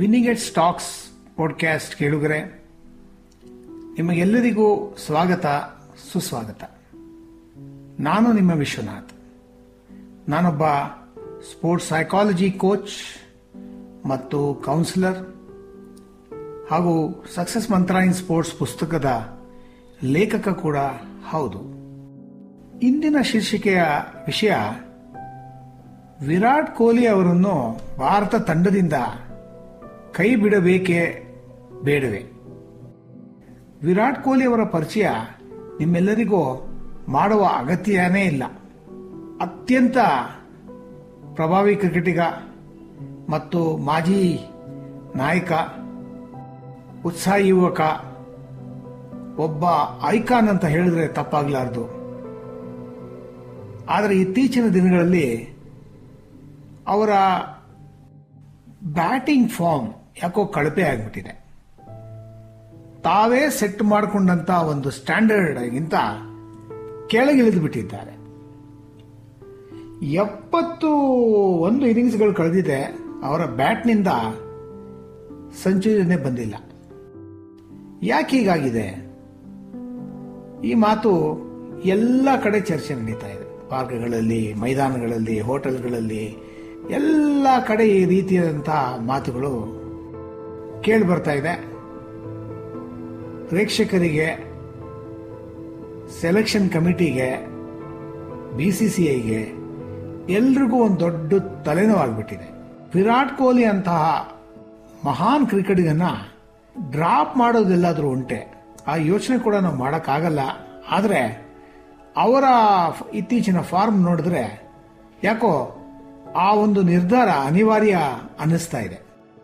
ವಿನಿಗೆಟ್ stocks podcast ಕೇಳುಗರೆ ನಿಮಗೆಲ್ಲರಿಗೂ ಸ್ವಾಗತ ಸುಸ್ವಾಗತ ನಾನು ನಿಮ್ಮ ವಿಶ್ವನಾಥ್ ನಾನೊಬ್ಬ ಸ್ಪೋರ್ಟ್ಸ್ ಸೈಕಾಲಜಿ ಕೋಚ್ ಮತ್ತು ಕೌನ್ಸಿಲರ್ ಹಾಗೂ ಸಕ್ಸಸ್ ಮಂತ್ರ ಇನ್ ಸ್ಪೋರ್ಟ್ಸ್ ಪುಸ್ತಕದ ಲೇಖಕ ಕೂಡ ಹೌದು ಇಂದಿನ ಶೀರ್ಷಿಕೆಯ ವಿಷಯ ವಿರಾಟ್ ಕೊಹ್ಲಿ ಅವರನ್ನು ಭಾರತ ತಂಡದಿಂದ ಕೈ ಬಿಡಬೇಕೇ ಬೇಡವೇ ವಿರಾಟ್ ಕೊಹ್ಲಿ ಅವರ ಪರಿಚಯ ನಿಮ್ಮೆಲ್ಲರಿಗೂ ಮಾಡುವ ಅಗತ್ಯನೇ ಇಲ್ಲ ಅತ್ಯಂತ ಪ್ರಭಾವಿ ಕ್ರಿಕೆಟಿಗ ಮತ್ತು ಮಾಜಿ ನಾಯಕ ಉತ್ಸಾಹಿ ಯುವಕ ಒಬ್ಬ ಐಕಾನ್ ಅಂತ ಹೇಳಿದ್ರೆ ತಪ್ಪಾಗಲಾರದು ಆದರೆ ಇತ್ತೀಚಿನ ದಿನಗಳಲ್ಲಿ ಅವರ ಬ್ಯಾಟಿಂಗ್ ಫಾರ್ಮ್ ಯಾಕೋ ಕಳಪೆ ಆಗಿಬಿಟ್ಟಿದೆ ತಾವೇ ಸೆಟ್ ಮಾಡಿಕೊಂಡಂತ ಒಂದು ಸ್ಟ್ಯಾಂಡರ್ಡ್ ಗಿಂತ ಕೆಳಗಿಳಿದು ಬಿಟ್ಟಿದ್ದಾರೆ ಎಪ್ಪತ್ತು ಒಂದು ಇನ್ನಿಂಗ್ಸ್ಗಳು ಕಳೆದಿದೆ ಅವರ ಬ್ಯಾಟ್ನಿಂದ ಸೆಂಚುರಿನೇ ಬಂದಿಲ್ಲ ಯಾಕೆ ಹೀಗಾಗಿದೆ ಈ ಮಾತು ಎಲ್ಲ ಕಡೆ ಚರ್ಚೆ ನಡೀತಾ ಇದೆ ಪಾರ್ಕ್ಗಳಲ್ಲಿ ಮೈದಾನಗಳಲ್ಲಿ ಹೋಟೆಲ್ಗಳಲ್ಲಿ ಎಲ್ಲ ಕಡೆ ಈ ರೀತಿಯಾದಂತಹ ಮಾತುಗಳು ಕೇಳಿ ಬರ್ತಾ ಇದೆ ಪ್ರೇಕ್ಷಕರಿಗೆ ಸೆಲೆಕ್ಷನ್ ಕಮಿಟಿಗೆ ಬಿಸಿಸಿಐಗೆ ಎಲ್ರಿಗೂ ಒಂದು ದೊಡ್ಡ ತಲೆನೋವಾಗ್ಬಿಟ್ಟಿದೆ ವಿರಾಟ್ ಕೊಹ್ಲಿ ಅಂತಹ ಮಹಾನ್ ಕ್ರಿಕೆಟಿಗನ್ನ ಡ್ರಾಪ್ ಮಾಡೋದೆಲ್ಲಾದ್ರೂ ಉಂಟೆ ಆ ಯೋಚನೆ ಕೂಡ ನಾವು ಮಾಡೋಕ್ಕಾಗಲ್ಲ ಆದರೆ ಅವರ ಇತ್ತೀಚಿನ ಫಾರ್ಮ್ ನೋಡಿದ್ರೆ ಯಾಕೋ ಆ ಒಂದು ನಿರ್ಧಾರ ಅನಿವಾರ್ಯ ಅನ್ನಿಸ್ತಾ ಇದೆ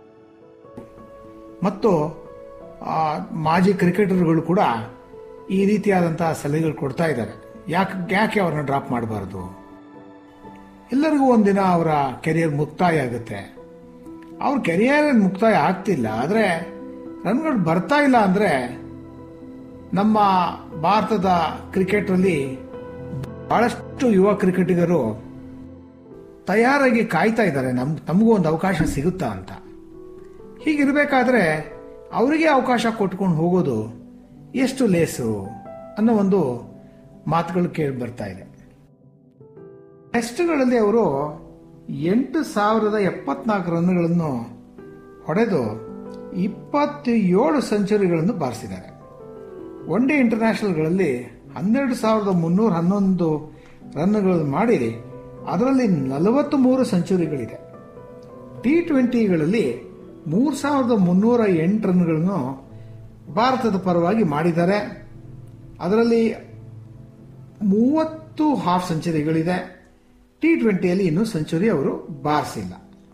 ಮತ್ತು ಆ, ಮಾಜಿ ಕ್ರಿಕೆಟರ್ಗಳು ಕೂಡ ಈ ರೀತಿಯಾದಂತಹ ಸಲಹೆಗಳು ಕೊಡ್ತಾ ಇದ್ದಾರೆ ಯಾಕೆ ಯಾಕೆ ಅವ್ರನ್ನ ಡ್ರಾಪ್ ಮಾಡಬಾರ್ದು ಎಲ್ಲರಿಗೂ ಒಂದಿನ ಅವರ ಕೆರಿಯರ್ ಮುಕ್ತಾಯ ಆಗುತ್ತೆ ಅವ್ರ ಕೆರಿಯರ್ ಮುಕ್ತಾಯ ಆಗ್ತಿಲ್ಲ ಆದರೆ ರನ್ಗಳು ಬರ್ತಾ ಇಲ್ಲ ಅಂದ್ರೆ ನಮ್ಮ ಭಾರತದ ಕ್ರಿಕೆಟ್ ಅಲ್ಲಿ ಬಹಳಷ್ಟು ಯುವ ಕ್ರಿಕೆಟಿಗರು ತಯಾರಾಗಿ ಕಾಯ್ತಾ ಇದ್ದಾರೆ ನಮ್ ತಮಗೂ ಒಂದು ಅವಕಾಶ ಸಿಗುತ್ತಾ ಅಂತ ಹೀಗಿರಬೇಕಾದ್ರೆ ಅವರಿಗೆ ಅವಕಾಶ ಕೊಟ್ಕೊಂಡು ಹೋಗೋದು ಎಷ್ಟು ಲೇಸು ಅನ್ನೋ ಒಂದು ಮಾತುಗಳು ಕೇಳಿ ಬರ್ತಾ ಇದೆ ಟೆಸ್ಟ್ಗಳಲ್ಲಿ ಅವರು ಎಂಟು ಸಾವಿರದ ಎಪ್ಪತ್ನಾಲ್ಕು ರನ್ಗಳನ್ನು ಹೊಡೆದು ಇಪ್ಪತ್ತೇಳು ಸೆಂಚುರಿಗಳನ್ನು ಬಾರಿಸಿದ್ದಾರೆ ಒನ್ ಡೇ ಇಂಟರ್ನ್ಯಾಷನಲ್ಗಳಲ್ಲಿ ಹನ್ನೆರಡು ಸಾವಿರದ ಮುನ್ನೂರ ಹನ್ನೊಂದು ರನ್ಗಳನ್ನು ಮಾಡಿ ಅದರಲ್ಲಿ ನಲವತ್ತ್ ಮೂರು ಸೆಂಚುರಿಗಳಿದೆ ಟಿ ಟ್ವೆಂಟಿಗಳಲ್ಲಿ ಮೂರು ಸಾವಿರದ ಮುನ್ನೂರ ಎಂಟು ರನ್ಗಳನ್ನು ಭಾರತದ ಪರವಾಗಿ ಮಾಡಿದ್ದಾರೆ ಅದರಲ್ಲಿ ಮೂವತ್ತು ಹಾಫ್ ಸೆಂಚುರಿಗಳಿದೆ ಟಿ ಟ್ವೆಂಟಿಯಲ್ಲಿ ಇನ್ನೂ ಸೆಂಚುರಿ ಅವರು ಬಾರಿಸಿಲ್ಲ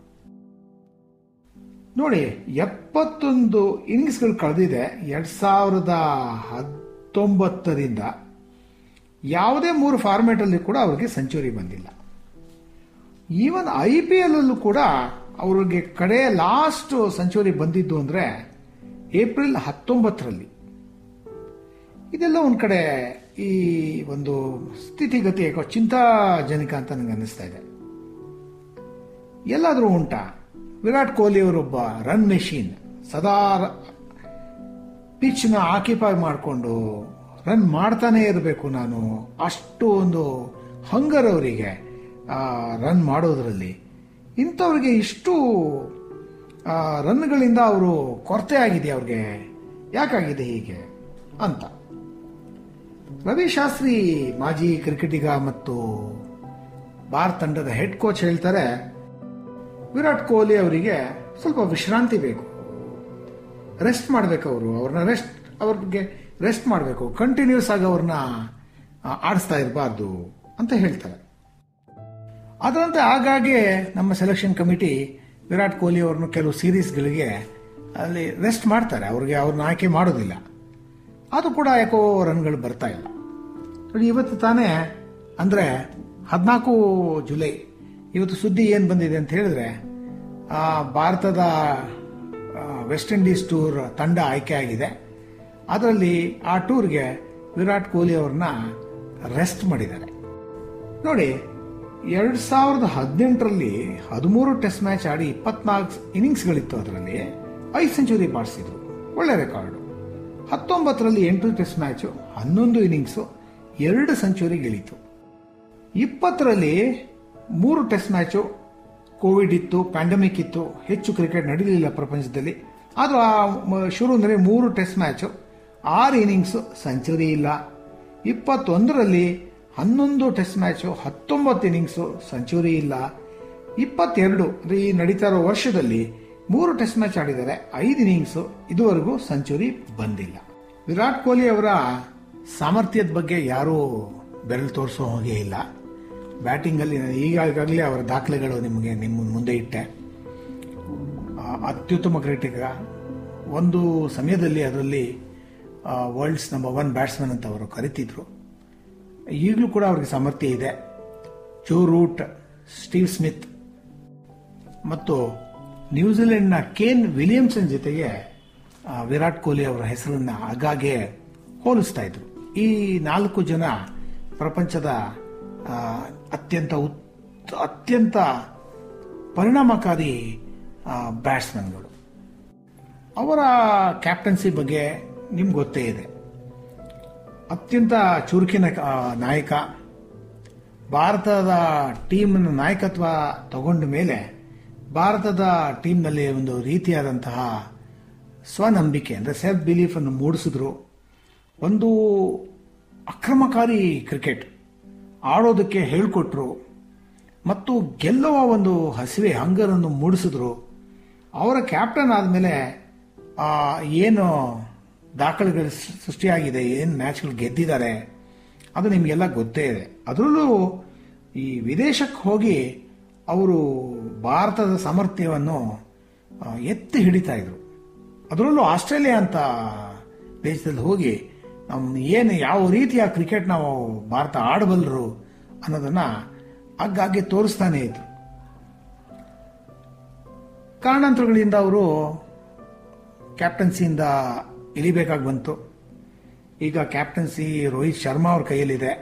ನೋಡಿ ಎಪ್ಪತ್ತೊಂದು ಇನ್ನಿಂಗ್ಸ್ಗಳು ಕಳೆದಿದೆ ಎರಡ್ ಸಾವಿರದ ಹತ್ತೊಂಬತ್ತರಿಂದ ಯಾವುದೇ ಮೂರು ಫಾರ್ಮ್ಯಾಟ್ ಅಲ್ಲಿ ಕೂಡ ಅವರಿಗೆ ಸೆಂಚುರಿ ಬಂದಿಲ್ಲ ಈವನ್ ಐ ಪಿ ಎಲ್ ಅಲ್ಲೂ ಕೂಡ ಅವರಿಗೆ ಕಡೆ ಲಾಸ್ಟ್ ಸೆಂಚುರಿ ಬಂದಿದ್ದು ಅಂದ್ರೆ ಏಪ್ರಿಲ್ ಹತ್ತೊಂಬತ್ತರಲ್ಲಿ ಇದೆಲ್ಲ ಒಂದ್ ಕಡೆ ಈ ಒಂದು ಸ್ಥಿತಿಗತಿ ಯಾಕೋ ಚಿಂತಾಜನಕ ಅಂತ ನನಗೆ ಅನ್ನಿಸ್ತಾ ಇದೆ ಎಲ್ಲಾದರೂ ಉಂಟಾ ವಿರಾಟ್ ಕೊಹ್ಲಿ ಅವರೊಬ್ಬ ರನ್ ಮೆಷಿನ್ ಸದಾ ಪಿಚ್ನ ಆಕ್ಯುಪೈ ಮಾಡಿಕೊಂಡು ರನ್ ಮಾಡ್ತಾನೆ ಇರಬೇಕು ನಾನು ಅಷ್ಟು ಒಂದು ಹಂಗರ್ ಅವರಿಗೆ ರನ್ ಮಾಡೋದ್ರಲ್ಲಿ ಇಂಥವ್ರಿಗೆ ಇಷ್ಟು ಆ, ರನ್ಗಳಿಂದ ಅವರು ಕೊರತೆ ಆಗಿದೆ ಅವ್ರಿಗೆ ಯಾಕಾಗಿದೆ ಹೀಗೆ ಅಂತ ರವಿ ಶಾಸ್ತ್ರಿ ಮಾಜಿ ಕ್ರಿಕೆಟಿಗ ಮತ್ತು ಭಾರತ ತಂಡದ ಹೆಡ್ ಕೋಚ್ ಹೇಳ್ತಾರೆ ವಿರಾಟ್ ಕೊಹ್ಲಿ ಅವರಿಗೆ ಸ್ವಲ್ಪ ವಿಶ್ರಾಂತಿ ಬೇಕು ರೆಸ್ಟ್ ಮಾಡಬೇಕು ಅವರು ಅವ್ರನ್ನ ರೆಸ್ಟ್ ಅವ್ರಿಗೆ ರೆಸ್ಟ್ ಮಾಡಬೇಕು ಕಂಟಿನ್ಯೂಸ್ ಆಗಿ ಅವ್ರನ್ನ ಆ, ಆಡಿಸ್ತಾ ಇರಬಾರ್ದು ಅಂತ ಹೇಳ್ತಾರೆ ಅದರಂತೆ ಆಗಾಗ್ಗೆ ನಮ್ಮ ಸೆಲೆಕ್ಷನ್ ಕಮಿಟಿ ವಿರಾಟ್ ಕೊಹ್ಲಿ ಅವ್ರನ್ನ ಕೆಲವು ಸೀರೀಸ್ಗಳಿಗೆ ಅಲ್ಲಿ ರೆಸ್ಟ್ ಮಾಡ್ತಾರೆ ಅವ್ರಿಗೆ ಅವ್ರನ್ನ ಆಯ್ಕೆ ಮಾಡೋದಿಲ್ಲ ಅದು ಕೂಡ ಯಾಕೋ ರನ್ಗಳು ಬರ್ತಾ ಇಲ್ಲ ನೋಡಿ ಇವತ್ತು ತಾನೇ ಅಂದ್ರೆ ಹದಿನಾಲ್ಕು ಜುಲೈ ಇವತ್ತು ಸುದ್ದಿ ಏನು ಬಂದಿದೆ ಅಂತ ಹೇಳಿದ್ರೆ ಆ, ಭಾರತದ ಆ, ವೆಸ್ಟ್ ಇಂಡೀಸ್ ಟೂರ್ ತಂಡ ಆಯ್ಕೆ ಆಗಿದೆ ಅದರಲ್ಲಿ ಆ ಟೂರ್ಗೆ ವಿರಾಟ್ ಕೊಹ್ಲಿ ಅವ್ರನ್ನ ರೆಸ್ಟ್ ಮಾಡಿದ್ದಾರೆ ನೋಡಿ ಎರಡ್ ಸಾವಿರದ ಹದಿನೆಂಟರಲ್ಲಿ ಹದಿಮೂರು ಟೆಸ್ಟ್ ಮ್ಯಾಚ್ ಆಡಿ ಇಪ್ಪತ್ನಾಲ್ಕು ಇನ್ನಿಂಗ್ಸ್ಗಳಿತ್ತು ಅದರಲ್ಲಿ ಐದು ಸೆಂಚುರಿ ಬಾರಿಸಿದ್ರು ಒಳ್ಳೆ ರೆಕಾರ್ಡು ಹತ್ತೊಂಬತ್ತರಲ್ಲಿ ಎಂಟು ಟೆಸ್ಟ್ ಮ್ಯಾಚು ಹನ್ನೊಂದು ಇನ್ನಿಂಗ್ಸು ಎರಡು ಸೆಂಚುರಿ ಗೆಳೀತು ಇಪ್ಪತ್ತರಲ್ಲಿ ಮೂರು ಟೆಸ್ಟ್ ಮ್ಯಾಚು ಕೋವಿಡ್ ಇತ್ತು ಪ್ಯಾಂಡಮಿಕ್ ಇತ್ತು ಹೆಚ್ಚು ಕ್ರಿಕೆಟ್ ನಡೀಲಿಲ್ಲ ಪ್ರಪಂಚದಲ್ಲಿ ಆದರೂ ಆ ಮ- ಶುರು ಅಂದರೆ ಮೂರು ಟೆಸ್ಟ್ ಮ್ಯಾಚು ಆರು ಇನ್ನಿಂಗ್ಸು ಸೆಂಚುರಿ ಇಲ್ಲ ಇಪ್ಪತ್ತೊಂದರಲ್ಲಿ ಹನ್ನೊಂದು ಟೆಸ್ಟ್ ಮ್ಯಾಚು ಹತ್ತೊಂಬತ್ತು ಇನ್ನಿಂಗ್ಸು ಸೆಂಚುರಿ ಇಲ್ಲ ಇಪ್ಪತ್ತೆರಡು ಅಂದರೆ ಈ ನಡೀತಾ ಇರೋ ವರ್ಷದಲ್ಲಿ ಮೂರು ಟೆಸ್ಟ್ ಮ್ಯಾಚ್ ಆಡಿದ್ದಾರೆ ಐದು ಇನ್ನಿಂಗ್ಸು ಇದುವರೆಗೂ ಸೆಂಚುರಿ ಬಂದಿಲ್ಲ ವಿರಾಟ್ ಕೊಹ್ಲಿ ಅವರ ಸಾಮರ್ಥ್ಯದ ಬಗ್ಗೆ ಯಾರೂ ಬೆರಳು ತೋರಿಸೋ ಹಾಗೆ ಇಲ್ಲ ಬ್ಯಾಟಿಂಗಲ್ಲಿ ಈಗಾಗಲೇ ಅವರ ದಾಖಲೆಗಳು ನಿಮಗೆ ನಿಮ್ಮ ಮುಂದೆ ಇಟ್ಟೆ ಆ, ಅತ್ಯುತ್ತಮ ಕ್ರಿಕೆಟಿಗ ಒಂದು ಸಮಯದಲ್ಲಿ ಅದರಲ್ಲಿ ವರ್ಲ್ಡ್ಸ್ ನಂಬರ್ ಒನ್ ಬ್ಯಾಟ್ಸ್ಮನ್ ಅಂತ ಅವರು ಕರಿತಿದ್ರು ಈಗಲೂ ಕೂಡ ಅವ್ರಿಗೆ ಸಾಮರ್ಥ್ಯ ಇದೆ ಜೋ ರೂಟ್ ಸ್ಟೀವ್ ಸ್ಮಿತ್ ಮತ್ತು ನ್ಯೂಜಿಲೆಂಡ್ನ ಕೇನ್ ವಿಲಿಯಮ್ಸನ್ ಜೊತೆಗೆ ಆ, ವಿರಾಟ್ ಕೊಹ್ಲಿ ಅವರ ಹೆಸರನ್ನ ಆಗಾಗ್ಗೆ ಹೋಲಿಸ್ತಾ ಇದ್ರು ಈ ನಾಲ್ಕು ಜನ ಪ್ರಪಂಚದ ಆ, ಅತ್ಯಂತ ಉತ್ ಅತ್ಯಂತ ಪರಿಣಾಮಕಾರಿ ಬ್ಯಾಟ್ಸ್ಮನ್ಗಳು ಅವರ ಕ್ಯಾಪ್ಟನ್ಸಿ ಬಗ್ಗೆ ನಿಮ್ಗೆ ಗೊತ್ತೇ ಇದೆ ಅತ್ಯಂತ ಚುರುಕಿನ ಆ, ನಾಯಕ ಭಾರತದ ಟೀಮ್ನ ನಾಯಕತ್ವ ತಗೊಂಡ ಮೇಲೆ ಭಾರತದ ಟೀಮ್ನಲ್ಲಿ ಒಂದು ರೀತಿಯಾದಂತಹ ಸ್ವನಂಬಿಕೆ ಅಂದರೆ ಸೆಲ್ಫ್ ಬಿಲೀಫ್ ಅನ್ನು ಮೂಡಿಸಿದ್ರು ಒಂದು ಅಕ್ರಮಕಾರಿ ಕ್ರಿಕೆಟ್ ಆಡೋದಕ್ಕೆ ಹೇಳಿಕೊಟ್ರು ಮತ್ತು ಗೆಲ್ಲುವ ಒಂದು ಹಸಿವೆ ಹಂಗರನ್ನು ಮೂಡಿಸಿದ್ರು ಅವರ ಕ್ಯಾಪ್ಟನ್ ಆದಮೇಲೆ ಏನು ದಾಖಲೆಗಳು ಸೃ- ಸೃಷ್ಟಿಯಾಗಿದೆ ಏನು ಮ್ಯಾಚ್ಗಳು ಗೆದ್ದಿದ್ದಾರೆ ಅದು ನಿಮಗೆಲ್ಲ ಗೊತ್ತೇ ಇದೆ ಅದರಲ್ಲೂ ಈ ವಿದೇಶಕ್ಕೆ ಹೋಗಿ ಅವರು ಭಾರತದ ಸಾಮರ್ಥ್ಯವನ್ನು ಆ, ಎತ್ತಿ ಹಿಡಿತಾ ಇದ್ರು ಅದರಲ್ಲೂ ಆಸ್ಟ್ರೇಲಿಯಾ ಅಂತ ದೇಶದಲ್ಲಿ ಹೋಗಿ ನಮ್ಮ ಏನು ಯಾವ ರೀತಿಯ ಕ್ರಿಕೆಟ್ ನಾವು ಭಾರತ ಆಡಬಲ್ಲರು ಅನ್ನೋದನ್ನ ಆಗಾಗ್ಗೆ ತೋರಿಸ್ತಾನೆ ಇದ್ರು ಕಾರಣಾಂತರಗಳಿಂದ ಅವರು ಕ್ಯಾಪ್ಟನ್ಸಿಯಿಂದ ಇಳಿಬೇಕಾಗಿ ಬಂತು ಈಗ ಕ್ಯಾಪ್ಟನ್ಸಿ ರೋಹಿತ್ ಶರ್ಮಾ ಅವ್ರ ಕೈಯಲ್ಲಿದೆ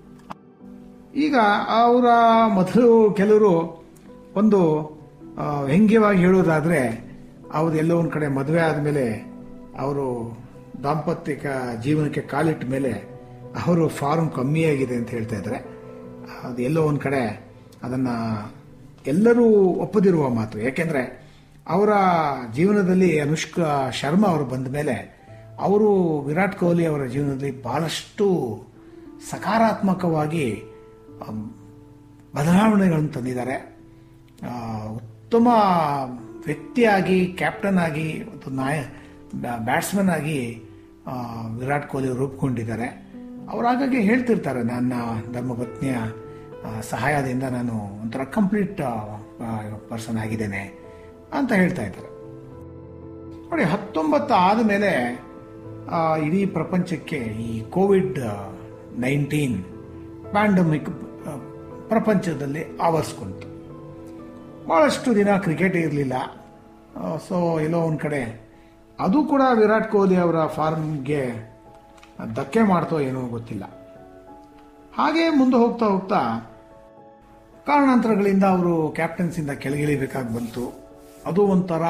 ಈಗ ಅವರ ಮೊದಲು ಕೆಲವರು ಒಂದು ಆ, ವ್ಯಂಗ್ಯವಾಗಿ ಹೇಳೋದಾದ್ರೆ ಅವ್ರು ಎಲ್ಲೋ ಒಂದು ಕಡೆ ಮದುವೆ ಆದಮೇಲೆ ಅವರು ದಾಂಪತ್ಯಿಕ ಜೀವನಕ್ಕೆ ಕಾಲಿಟ್ಟ ಮೇಲೆ ಅವರು ಫಾರ್ಮ್ ಕಮ್ಮಿಯಾಗಿದೆ ಅಂತ ಹೇಳ್ತಾ ಇದ್ದಾರೆ ಅದು ಎಲ್ಲೋ ಒಂದು ಕಡೆ ಅದನ್ನ ಎಲ್ಲರೂ ಒಪ್ಪದಿರುವ ಮಾತು ಯಾಕೆಂದ್ರೆ ಅವರ ಜೀವನದಲ್ಲಿ ಅನುಷ್ಕಾ ಶರ್ಮಾ ಅವರು ಬಂದ ಮೇಲೆ ಅವರು ವಿರಾಟ್ ಕೊಹ್ಲಿ ಅವರ ಜೀವನದಲ್ಲಿ ಬಹಳಷ್ಟು ಸಕಾರಾತ್ಮಕವಾಗಿ ಅಮ್, ಬದಲಾವಣೆಗಳನ್ನು ತಂದಿದ್ದಾರೆ ಆ, ಉತ್ತಮ ವ್ಯಕ್ತಿಯಾಗಿ ಕ್ಯಾಪ್ಟನ್ ಆಗಿ ಮತ್ತು ನಾಯ ಬ್ಯಾಟ್ಸ್ಮನ್ ಆಗಿ ಆ, ವಿರಾಟ್ ಕೊಹ್ಲಿ ರೂಪುಗೊಂಡಿದ್ದಾರೆ ಅವ್ರು ಹಾಗಾಗಿ ಹೇಳ್ತಿರ್ತಾರೆ ನನ್ನ ಧರ್ಮಪತ್ನಿಯ ಆ, ಸಹಾಯದಿಂದ ನಾನು ಒಂಥರ ಕಂಪ್ಲೀಟ್ ಪರ್ಸನ್ ಆಗಿದ್ದೇನೆ ಅಂತ ಹೇಳ್ತಾ ಇದ್ದಾರೆ ನೋಡಿ ಹತ್ತೊಂಬತ್ತು ಆದಮೇಲೆ ಆ, ಇಡೀ ಪ್ರಪಂಚಕ್ಕೆ ಈ ಕೋವಿಡ್ ನೈನ್ಟೀನ್ ಪ್ಯಾಂಡಮಿಕ್ ಪ್ರಪಂಚದಲ್ಲಿ ಆವರಿಸ್ಕೊಂತು ಬಹಳಷ್ಟು ದಿನ ಕ್ರಿಕೆಟ್ ಇರಲಿಲ್ಲ ಸೊ ಎಲ್ಲೋ ಒಂದು ಕಡೆ ಅದು ಕೂಡ ವಿರಾಟ್ ಕೊಹ್ಲಿ ಅವರ ಫಾರ್ಮ್ಗೆ ಧಕ್ಕೆ ಮಾಡ್ತೋ ಏನೋ ಗೊತ್ತಿಲ್ಲ ಹಾಗೆ ಮುಂದೆ ಹೋಗ್ತಾ ಹೋಗ್ತಾ ಕಾರಣಾಂತರಗಳಿಂದ ಅವರು ಕ್ಯಾಪ್ಟನ್ಸಿಂದ ಕೆಳಗಿಳಿಬೇಕಾಗಿ ಬಂತು ಅದು ಒಂಥರ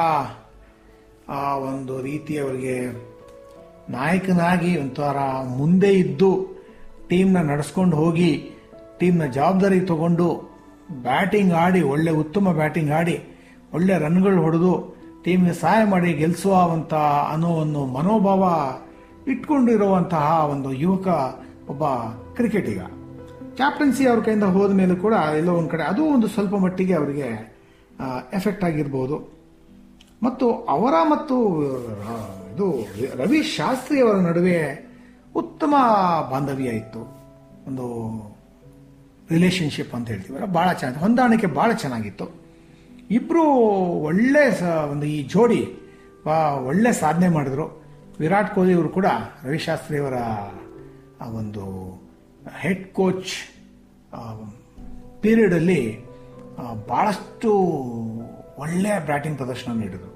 ಆ ಒಂದು ರೀತಿ ಅವರಿಗೆ ನಾಯಕನಾಗಿ ಒಂಥರ ಮುಂದೆ ಇದ್ದು ಟೀಮ್ನ ನಡೆಸ್ಕೊಂಡು ಹೋಗಿ ಟೀಮ್ನ ಜವಾಬ್ದಾರಿ ತಗೊಂಡು ಬ್ಯಾಟಿಂಗ್ ಆಡಿ ಒಳ್ಳೆ ಉತ್ತಮ ಬ್ಯಾಟಿಂಗ್ ಆಡಿ ಒಳ್ಳೆ ರನ್ಗಳು ಹೊಡೆದು ಟೀಮ್ಗೆ ಸಹಾಯ ಮಾಡಿ ಗೆಲ್ಲಿಸುವಂತ ಅನ್ನೋ ಒಂದು ಮನೋಭಾವ ಇಟ್ಕೊಂಡಿರುವಂತಹ ಒಂದು ಯುವಕ ಒಬ್ಬ ಕ್ರಿಕೆಟಿಗ ಕ್ಯಾಪ್ಟನ್ಸಿ ಅವ್ರ ಕೈಯಿಂದ ಹೋದ ಮೇಲೆ ಕೂಡ ಎಲ್ಲೋ ಒಂದು ಕಡೆ ಅದು ಒಂದು ಸ್ವಲ್ಪ ಮಟ್ಟಿಗೆ ಅವರಿಗೆ ಎಫೆಕ್ಟ್ ಆಗಿರ್ಬೋದು ಮತ್ತು ಅವರ ಮತ್ತು ಆ, ಇದು ರವಿ ಶಾಸ್ತ್ರಿ ಅವರ ನಡುವೆ ಉತ್ತಮ ಬಾಂಧವ್ಯ ಇತ್ತು ಒಂದು ರಿಲೇಶನ್ಶಿಪ್ ಅಂತ ಹೇಳ್ತೀವಲ್ಲ ಬಹಳ ಚೆನ್ನಾಗಿ ಹೊಂದಾಣಿಕೆ ಬಹಳ ಚೆನ್ನಾಗಿತ್ತು ಇಬ್ರು ಒಳ್ಳೆ ಸ- ಒಂದು ಈ ಜೋಡಿ ವಾ- ಒಳ್ಳೆ ಸಾಧನೆ ಮಾಡಿದ್ರು ವಿರಾಟ್ ಕೊಹ್ಲಿ ಅವರು ಕೂಡ ರವಿಶಾಸ್ತ್ರಿ ಅವರ ಆ ಒಂದು ಹೆಡ್ ಕೋಚ್ ಪೀರಿಯಡ್ ಅಲ್ಲಿ ಆ, ಬಹಳಷ್ಟು ಒಳ್ಳೆಯ ಬ್ಯಾಟಿಂಗ್ ಪ್ರದರ್ಶನ ನೀಡಿದ್ರು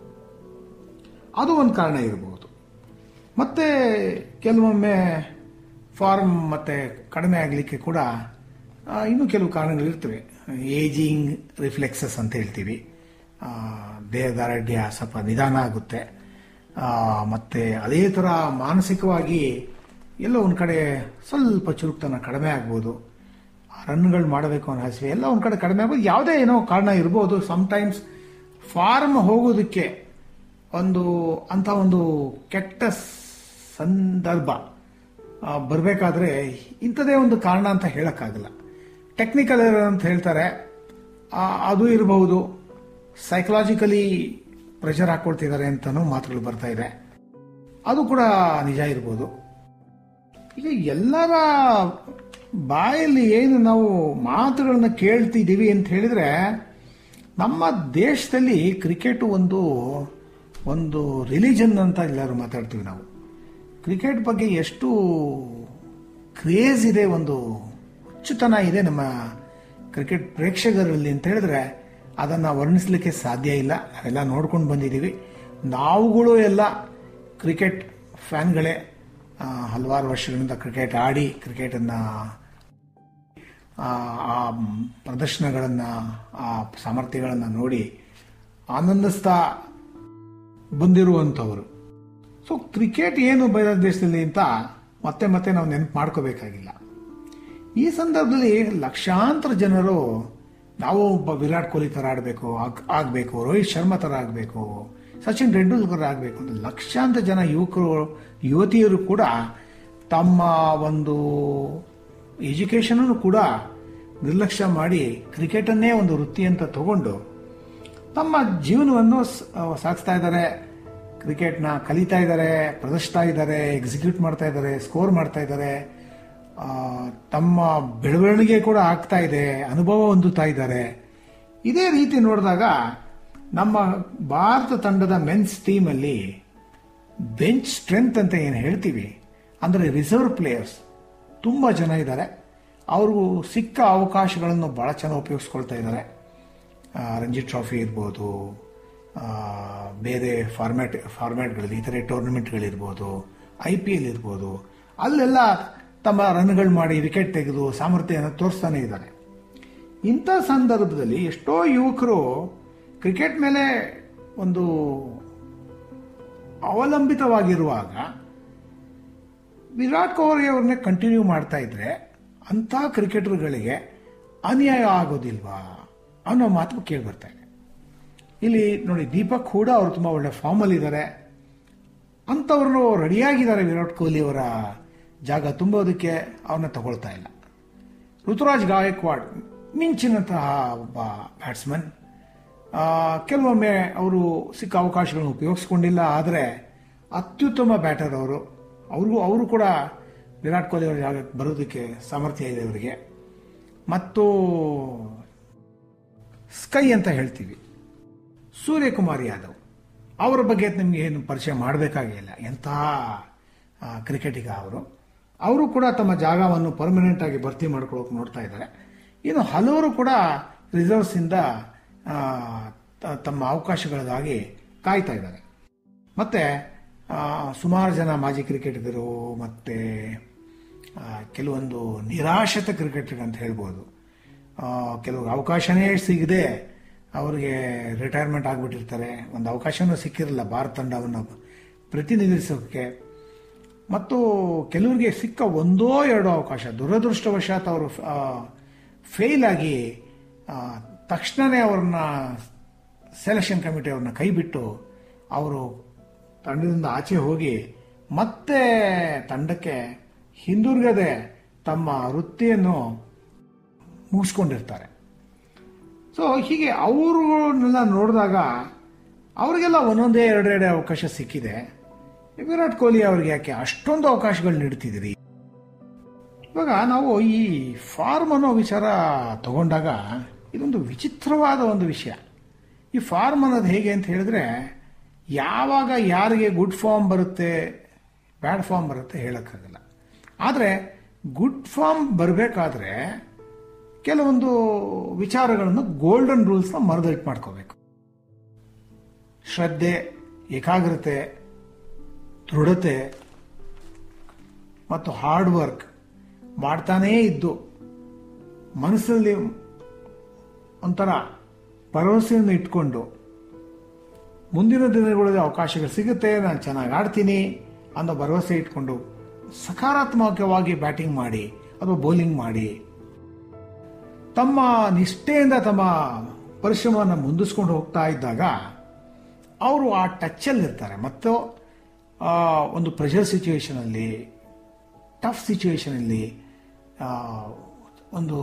ಅದು ಒಂದು ಕಾರಣ ಇರಬಹುದು ಮತ್ತೆ ಕೆಲವೊಮ್ಮೆ ಫಾರ್ಮ್ ಮತ್ತೆ ಕಡಿಮೆ ಆಗಲಿಕ್ಕೆ ಕೂಡ ಆ, ಇನ್ನೂ ಕೆಲವು ಕಾರಣಗಳಿರ್ತವೆ ಏಜಿಂಗ್ ರಿಫ್ಲೆಕ್ಸಸ್ ಅಂತ ಹೇಳ್ತೀವಿ ಆ, ದೇಹದ ಆರೋಗ್ಯ ಸ್ವಲ್ಪ ನಿಧಾನ ಆಗುತ್ತೆ ಆ, ಮತ್ತೆ ಅದೇ ಥರ ಮಾನಸಿಕವಾಗಿ ಎಲ್ಲೋ ಒಂದು ಕಡೆ ಸ್ವಲ್ಪ ಚುರುಕ್ತನ ಕಡಿಮೆ ಆಗ್ಬೋದು ರನ್ಗಳು ಮಾಡಬೇಕು ಅನ್ನೋ ಹಸಿವೆ ಎಲ್ಲ ಒಂದು ಕಡೆ ಕಡಿಮೆ ಆಗ್ಬೋದು ಯಾವುದೇ ಏನೋ ಕಾರಣ ಇರ್ಬೋದು ಸಮ್ಟೈಮ್ಸ್ ಫಾರ್ಮ್ ಹೋಗೋದಕ್ಕೆ ಒಂದು ಅಂತ ಒಂದು ಕೆಟ್ಟ ಸಂದರ್ಭ ಬರಬೇಕಾದ್ರೆ ಇಂಥದೇ ಒಂದು ಕಾರಣ ಅಂತ ಹೇಳಕ್ಕಾಗಲ್ಲ ಟೆಕ್ನಿಕಲ್ ಅಂತ ಹೇಳ್ತಾರೆ ಆ, ಅದು ಇರಬಹುದು ಸೈಕಲಾಜಿಕಲಿ ಪ್ರೆಷರ್ ಹಾಕೊಳ್ತಿದ್ದಾರೆ ಅಂತಲೂ ಮಾತುಗಳು ಬರ್ತಾ ಇದೆ ಅದು ಕೂಡ ನಿಜ ಇರ್ಬೋದು ಈಗ ಎಲ್ಲರ ಬಾಯಲ್ಲಿ ಏನು ನಾವು ಮಾತುಗಳನ್ನ ಕೇಳ್ತಿದ್ದೀವಿ ಅಂತ ಹೇಳಿದ್ರೆ ನಮ್ಮ ದೇಶದಲ್ಲಿ ಕ್ರಿಕೆಟ್ ಒಂದು ಒಂದು ರಿಲಿಜನ್ ಅಂತ ಎಲ್ಲರೂ ಮಾತಾಡ್ತೀವಿ ನಾವು ಕ್ರಿಕೆಟ್ ಬಗ್ಗೆ ಎಷ್ಟು ಕ್ರೇಜ್ ಇದೆ ಒಂದು ಹುಚ್ಚುತನ ಇದೆ ನಮ್ಮ ಕ್ರಿಕೆಟ್ ಪ್ರೇಕ್ಷಕರಲ್ಲಿ ಅಂತ ಹೇಳಿದ್ರೆ ಅದನ್ನ ವರ್ಣಿಸಲಿಕ್ಕೆ ಸಾಧ್ಯ ಇಲ್ಲ ನಾವೆಲ್ಲ ನೋಡ್ಕೊಂಡು ಬಂದಿದ್ದೀವಿ ನಾವುಗಳು ಎಲ್ಲ ಕ್ರಿಕೆಟ್ ಫ್ಯಾನ್ಗಳೇ ಆ, ಹಲವಾರು ವರ್ಷಗಳಿಂದ ಕ್ರಿಕೆಟ್ ಆಡಿ ಕ್ರಿಕೆಟನ್ನು ಆ ಪ್ರದರ್ಶನಗಳನ್ನು ಆ ಸಾಮರ್ಥ್ಯಗಳನ್ನು ನೋಡಿ ಆನಂದಿಸ್ತಾ ಬಂದಿರುವಂಥವರು ಸೊ ಕ್ರಿಕೆಟ್ ಏನು ಬಯಲ ದೇಶದಲ್ಲಿ ಅಂತ ಮತ್ತೆ ಮತ್ತೆ ನಾವು ನೆನಪು ಮಾಡ್ಕೋಬೇಕಾಗಿಲ್ಲ ಈ ಸಂದರ್ಭದಲ್ಲಿ ಲಕ್ಷಾಂತರ ಜನರು ನಾವು ಒಬ್ಬ ವಿರಾಟ್ ಕೊಹ್ಲಿ ಥರ ಆಡಬೇಕು ಆಗಬೇಕು ರೋಹಿತ್ ಶರ್ಮಾ ಥರ ಆಗಬೇಕು ಸಚಿನ್ ತೆಂಡೂಲ್ಕರ್ ಆಗಬೇಕು ಅಂತ ಲಕ್ಷಾಂತರ ಜನ ಯುವಕರು ಯುವತಿಯರು ಕೂಡ ತಮ್ಮ ಒಂದು ಎಜುಕೇಷನ್ ಕೂಡ ನಿರ್ಲಕ್ಷ್ಯ ಮಾಡಿ ಕ್ರಿಕೆಟನ್ನೇ ಒಂದು ವೃತ್ತಿ ಅಂತ ತಗೊಂಡು ತಮ್ಮ ಜೀವನವನ್ನು ಸ- ಸಾಗಿಸ್ತಾ ಇದ್ದಾರೆ ಕ್ರಿಕೆಟ್ನ ಕಲಿತಾ ಇದ್ದಾರೆ ಪ್ರದರ್ಶಿಸ್ತಾ ಇದ್ದಾರೆ ಎಕ್ಸಿಕ್ಯೂಟ್ ಮಾಡ್ತಾ ಇದ್ದಾರೆ ಸ್ಕೋರ್ ಮಾಡ್ತಾ ಇದ್ದಾರೆ ಆ, ತಮ್ಮ ಬೆಳವಣಿಗೆ ಕೂಡ ಆಗ್ತಾ ಇದೆ ಅನುಭವ ಹೊಂದುತ್ತಾ ಇದ್ದಾರೆ ಇದೇ ರೀತಿ ನೋಡಿದಾಗ ನಮ್ಮ ಭಾರತ ತಂಡದ ಮೆನ್ಸ್ ಟೀಮಲ್ಲಿ ಬೆಂಚ್ ಸ್ಟ್ರೆಂತ್ ಅಂತ ಏನು ಹೇಳ್ತೀವಿ ಅಂದರೆ ರಿಸರ್ವ್ ಪ್ಲೇಯರ್ಸ್ ತುಂಬ ಜನ ಇದ್ದಾರೆ ಅವ್ರಿಗೂ ಸಿಕ್ಕ ಅವಕಾಶಗಳನ್ನು ಭಾಳ ಚೆನ್ನಾಗಿ ಉಪಯೋಗಿಸ್ಕೊಳ್ತಾ ಇದ್ದಾರೆ ಆ, ರಂಜಿ ಟ್ರಾಫಿ ಇರ್ಬೋದು ಆ, ಬೇರೆ ಫಾರ್ಮ್ಯಾಟ್ ಫಾರ್ಮ್ಯಾಟ್ಗಳಲ್ಲಿ ಇತರೆ ಟೂರ್ನಮೆಂಟ್ಗಳಿರ್ಬೋದು ಐ ಪಿ ಎಲ್ ಇರ್ಬೋದು ಅಲ್ಲೆಲ್ಲ ತಮ್ಮ ರನ್ಗಳು ಮಾಡಿ ವಿಕೆಟ್ ತೆಗೆದು ಸಾಮರ್ಥ್ಯವನ್ನು ತೋರಿಸ್ತಾನೆ ಇದ್ದಾರೆ ಇಂಥ ಸಂದರ್ಭದಲ್ಲಿ ಎಷ್ಟೋ ಯುವಕರು ಕ್ರಿಕೆಟ್ ಮೇಲೆ ಒಂದು ಅವಲಂಬಿತವಾಗಿರುವಾಗ ವಿರಾಟ್ ಕೊಹ್ಲಿ ಅವ್ರನ್ನೇ ಕಂಟಿನ್ಯೂ ಮಾಡ್ತಾ ಇದ್ರೆ ಅಂಥ ಕ್ರಿಕೆಟರ್ಗಳಿಗೆ ಅನ್ಯಾಯ ಆಗೋದಿಲ್ವಾ ಅನ್ನೋ ಮಾತು ಕೇಳಿ ಬರ್ತಾ ಇದೆ ಇಲ್ಲಿ ನೋಡಿ ದೀಪಕ್ ಕೂಡ ಅವರು ತುಂಬ ಒಳ್ಳೆ ಫಾರ್ಮಲ್ಲಿ ಇದ್ದಾರೆ ಅಂಥವ್ರು ರೆಡಿಯಾಗಿದ್ದಾರೆ ವಿರಾಟ್ ಕೊಹ್ಲಿ ಅವರ ಜಾಗ ತುಂಬೋದಕ್ಕೆ ಅವ್ರನ್ನ ತಗೊಳ್ತಾ ಇಲ್ಲ ಋತುರಾಜ್ ಗಾಯಕ್ವಾಡ್ ಮಿಂಚಿನಂತಹ ಒಬ್ಬ ಬ್ಯಾಟ್ಸ್ಮನ್ ಆ, ಕೆಲವೊಮ್ಮೆ ಅವರು ಸಿಕ್ಕ ಅವಕಾಶಗಳನ್ನು ಉಪಯೋಗಿಸ್ಕೊಂಡಿಲ್ಲ ಆದರೆ ಅತ್ಯುತ್ತಮ ಬ್ಯಾಟರ್ ಅವರು ಅವ್ರಿಗೂ ಅವರು ಕೂಡ ವಿರಾಟ್ ಕೊಹ್ಲಿ ಅವರ ಜಾಗಕ್ಕೆ ಬರೋದಕ್ಕೆ ಸಾಮರ್ಥ್ಯ ಇದೆ ಅವರಿಗೆ ಮತ್ತು ಸ್ಕೈ ಅಂತ ಹೇಳ್ತೀವಿ ಸೂರ್ಯಕುಮಾರ್ ಯಾದವ್ ಅವರ ಬಗ್ಗೆ ನಿಮಗೆ ಏನು ಪರಿಚಯ ಮಾಡಬೇಕಾಗಿಲ್ಲ ಎಂತಹ ಆ, ಕ್ರಿಕೆಟಿಗ ಅವರು ಅವರು ಕೂಡ ತಮ್ಮ ಜಾಗವನ್ನು ಪರ್ಮನೆಂಟ್ ಆಗಿ ಭರ್ತಿ ಮಾಡ್ಕೊಳ್ಳೋಕೆ ನೋಡ್ತಾ ಇದ್ದಾರೆ ಇನ್ನು ಹಲವರು ಕೂಡ ರಿಸರ್ವ್ಸ್ ಇಂದ ಆ, ತ- ತಮ್ಮ ಅವಕಾಶಗಳಿಗಾಗಿ ಕಾಯ್ತಾ ಇದ್ದಾರೆ ಮತ್ತೆ ಆ, ಸುಮಾರು ಜನ ಮಾಜಿ ಕ್ರಿಕೆಟಿಗರು ಮತ್ತೆ ಆ, ಕೆಲವೊಂದು ನಿರಾಶಿತ ಕ್ರಿಕೆಟಿಗ ಅಂತ ಹೇಳ್ಬೋದು ಆ, ಕೆಲವು ಅವಕಾಶನೇ ಸಿಗದೆ ಅವರಿಗೆ ರಿಟೈರ್ಮೆಂಟ್ ಆಗಿಬಿಟ್ಟಿರ್ತಾರೆ ಒಂದು ಅವಕಾಶನೂ ಸಿಕ್ಕಿರಲ್ಲ ಭಾರತ ತಂಡವನ್ನು ಪ್ರತಿನಿಧಿಸೋಕ್ಕೆ ಮತ್ತು ಕೆಲವರಿಗೆ ಸಿಕ್ಕ ಒಂದೋ ಎರಡೋ ಅವಕಾಶ ದುರದೃಷ್ಟವಶಾತ್ ಅವರು ಫೇಲ್ ಆಗಿ ಆ, ತಕ್ಷಣವೇ ಅವ್ರನ್ನ ಸೆಲೆಕ್ಷನ್ ಕಮಿಟಿ ಅವ್ರನ್ನ ಕೈಬಿಟ್ಟು ಅವರು ತಂಡದಿಂದ ಆಚೆ ಹೋಗಿ ಮತ್ತೆ ತಂಡಕ್ಕೆ ಹಿಂದಿರುಗದೆ ತಮ್ಮ ವೃತ್ತಿಯನ್ನು ಮುಗಿಸ್ಕೊಂಡಿರ್ತಾರೆ ಸೊ ಹೀಗೆ ಅವರುಗಳನ್ನೆಲ್ಲ ನೋಡಿದಾಗ ಅವರಿಗೆಲ್ಲ ಒಂದೊಂದೇ ಎರಡೆರಡೆ ಅವಕಾಶ ಸಿಕ್ಕಿದೆ ವಿರಾಟ್ ಕೊಹ್ಲಿ ಅವ್ರಿಗೆ ಯಾಕೆ ಅಷ್ಟೊಂದು ಅವಕಾಶಗಳು ನೀಡ್ತಿದ್ದೀರಿ ಇವಾಗ ನಾವು ಈ ಫಾರ್ಮ್ ಅನ್ನೋ ವಿಚಾರ ತಗೊಂಡಾಗ ಇದೊಂದು ವಿಚಿತ್ರವಾದ ಒಂದು ವಿಷಯ ಈ ಫಾರ್ಮ್ ಅನ್ನೋದು ಹೇಗೆ ಅಂತ ಹೇಳಿದ್ರೆ ಯಾವಾಗ ಯಾರಿಗೆ ಗುಡ್ ಫಾರ್ಮ್ ಬರುತ್ತೆ ಬ್ಯಾಡ್ ಫಾರ್ಮ್ ಬರುತ್ತೆ ಹೇಳೋಕ್ಕಾಗಲ್ಲ ಆದರೆ ಗುಡ್ ಫಾರ್ಮ್ ಬರಬೇಕಾದ್ರೆ ಕೆಲವೊಂದು ವಿಚಾರಗಳನ್ನು ಗೋಲ್ಡನ್ ರೂಲ್ಸ್ನ ಮರದಟ್ಟು ಮಾಡ್ಕೋಬೇಕು ಶ್ರದ್ಧೆ ಏಕಾಗ್ರತೆ ದೃಢತೆ ಮತ್ತು ಹಾರ್ಡ್ ವರ್ಕ್ ಮಾಡ್ತಾನೇ ಇದ್ದು ಮನಸ್ಸಲ್ಲಿ ಒಂಥರ ಭರವಸೆಯನ್ನು ಇಟ್ಕೊಂಡು ಮುಂದಿನ ದಿನಗಳಲ್ಲಿ ಅವಕಾಶಗಳು ಸಿಗುತ್ತೆ ನಾನು ಚೆನ್ನಾಗಿ ಆಡ್ತೀನಿ ಅನ್ನೋ ಭರವಸೆ ಇಟ್ಕೊಂಡು ಸಕಾರಾತ್ಮಕವಾಗಿ ಬ್ಯಾಟಿಂಗ್ ಮಾಡಿ ಅಥವಾ ಬೌಲಿಂಗ್ ಮಾಡಿ ತಮ್ಮ ನಿಷ್ಠೆಯಿಂದ ತಮ್ಮ ಪರಿಶ್ರಮವನ್ನು ಮುಂದಿಸ್ಕೊಂಡು ಹೋಗ್ತಾ ಇದ್ದಾಗ ಅವರು ಆ ಟಚ್ಚಲ್ಲಿ ಇರ್ತಾರೆ ಮತ್ತು ಆ, ಒಂದು ಪ್ರೆಷರ್ ಸಿಚುವೇಶನಲ್ಲಿ ಟಫ್ ಸಿಚುವೇಶನಲ್ಲಿ ಒಂದು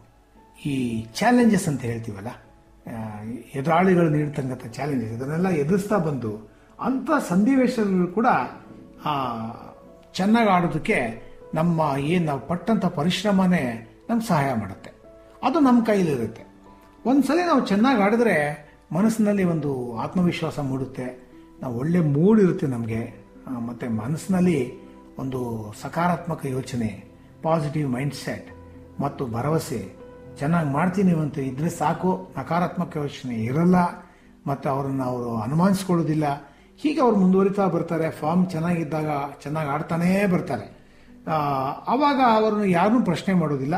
ಈ ಚಾಲೆಂಜಸ್ ಅಂತ ಹೇಳ್ತೀವಲ್ಲ ಆ, ಎದುರಾಳಿಗಳು ನೀಡ್ತಕ್ಕಂಥ ಚಾಲೆಂಜಸ್ ಇದನ್ನೆಲ್ಲ ಎದುರಿಸ್ತಾ ಬಂದು ಅಂಥ ಸನ್ನಿವೇಶಗಳು ಕೂಡ ಆ, ಚೆನ್ನಾಗಿ ಆಡೋದಕ್ಕೆ ನಮ್ಮ ಏನು ನಾವು ಪಟ್ಟಂಥ ಪರಿಶ್ರಮನೇ ನಮ್ಗೆ ಸಹಾಯ ಮಾಡುತ್ತೆ ಅದು ನಮ್ಮ ಕೈಲಿರುತ್ತೆ ಒಂದ್ಸಲಿ ನಾವು ಚೆನ್ನಾಗಿ ಆಡಿದ್ರೆ ಮನಸ್ಸಿನಲ್ಲಿ ಒಂದು ಆತ್ಮವಿಶ್ವಾಸ ಮೂಡುತ್ತೆ ನಾವು ಒಳ್ಳೆ ಮೂಡ್ ಇರುತ್ತೆ ನಮಗೆ ಮತ್ತೆ ಮನಸ್ಸಿನಲ್ಲಿ ಒಂದು ಸಕಾರಾತ್ಮಕ ಯೋಚನೆ ಪಾಸಿಟಿವ್ ಮೈಂಡ್ ಸೆಟ್ ಮತ್ತು ಭರವಸೆ ಚೆನ್ನಾಗಿ ಮಾಡ್ತೀನಿ ಅಂತ ಇದ್ರೆ ಸಾಕು ನಕಾರಾತ್ಮಕ ಯೋಚನೆ ಇರಲ್ಲ ಮತ್ತು ಅವರನ್ನ ಅವರು ಅನುಮಾನಿಸ್ಕೊಳ್ಳೋದಿಲ್ಲ ಹೀಗೆ ಅವ್ರು ಮುಂದುವರಿತಾ ಬರ್ತಾರೆ ಫಾರ್ಮ್ ಚೆನ್ನಾಗಿದ್ದಾಗ ಚೆನ್ನಾಗಿ ಆಡ್ತಾನೇ ಬರ್ತಾರೆ ಆ, ಆವಾಗ ಅವರನ್ನು ಯಾರನ್ನೂ ಪ್ರಶ್ನೆ ಮಾಡೋದಿಲ್ಲ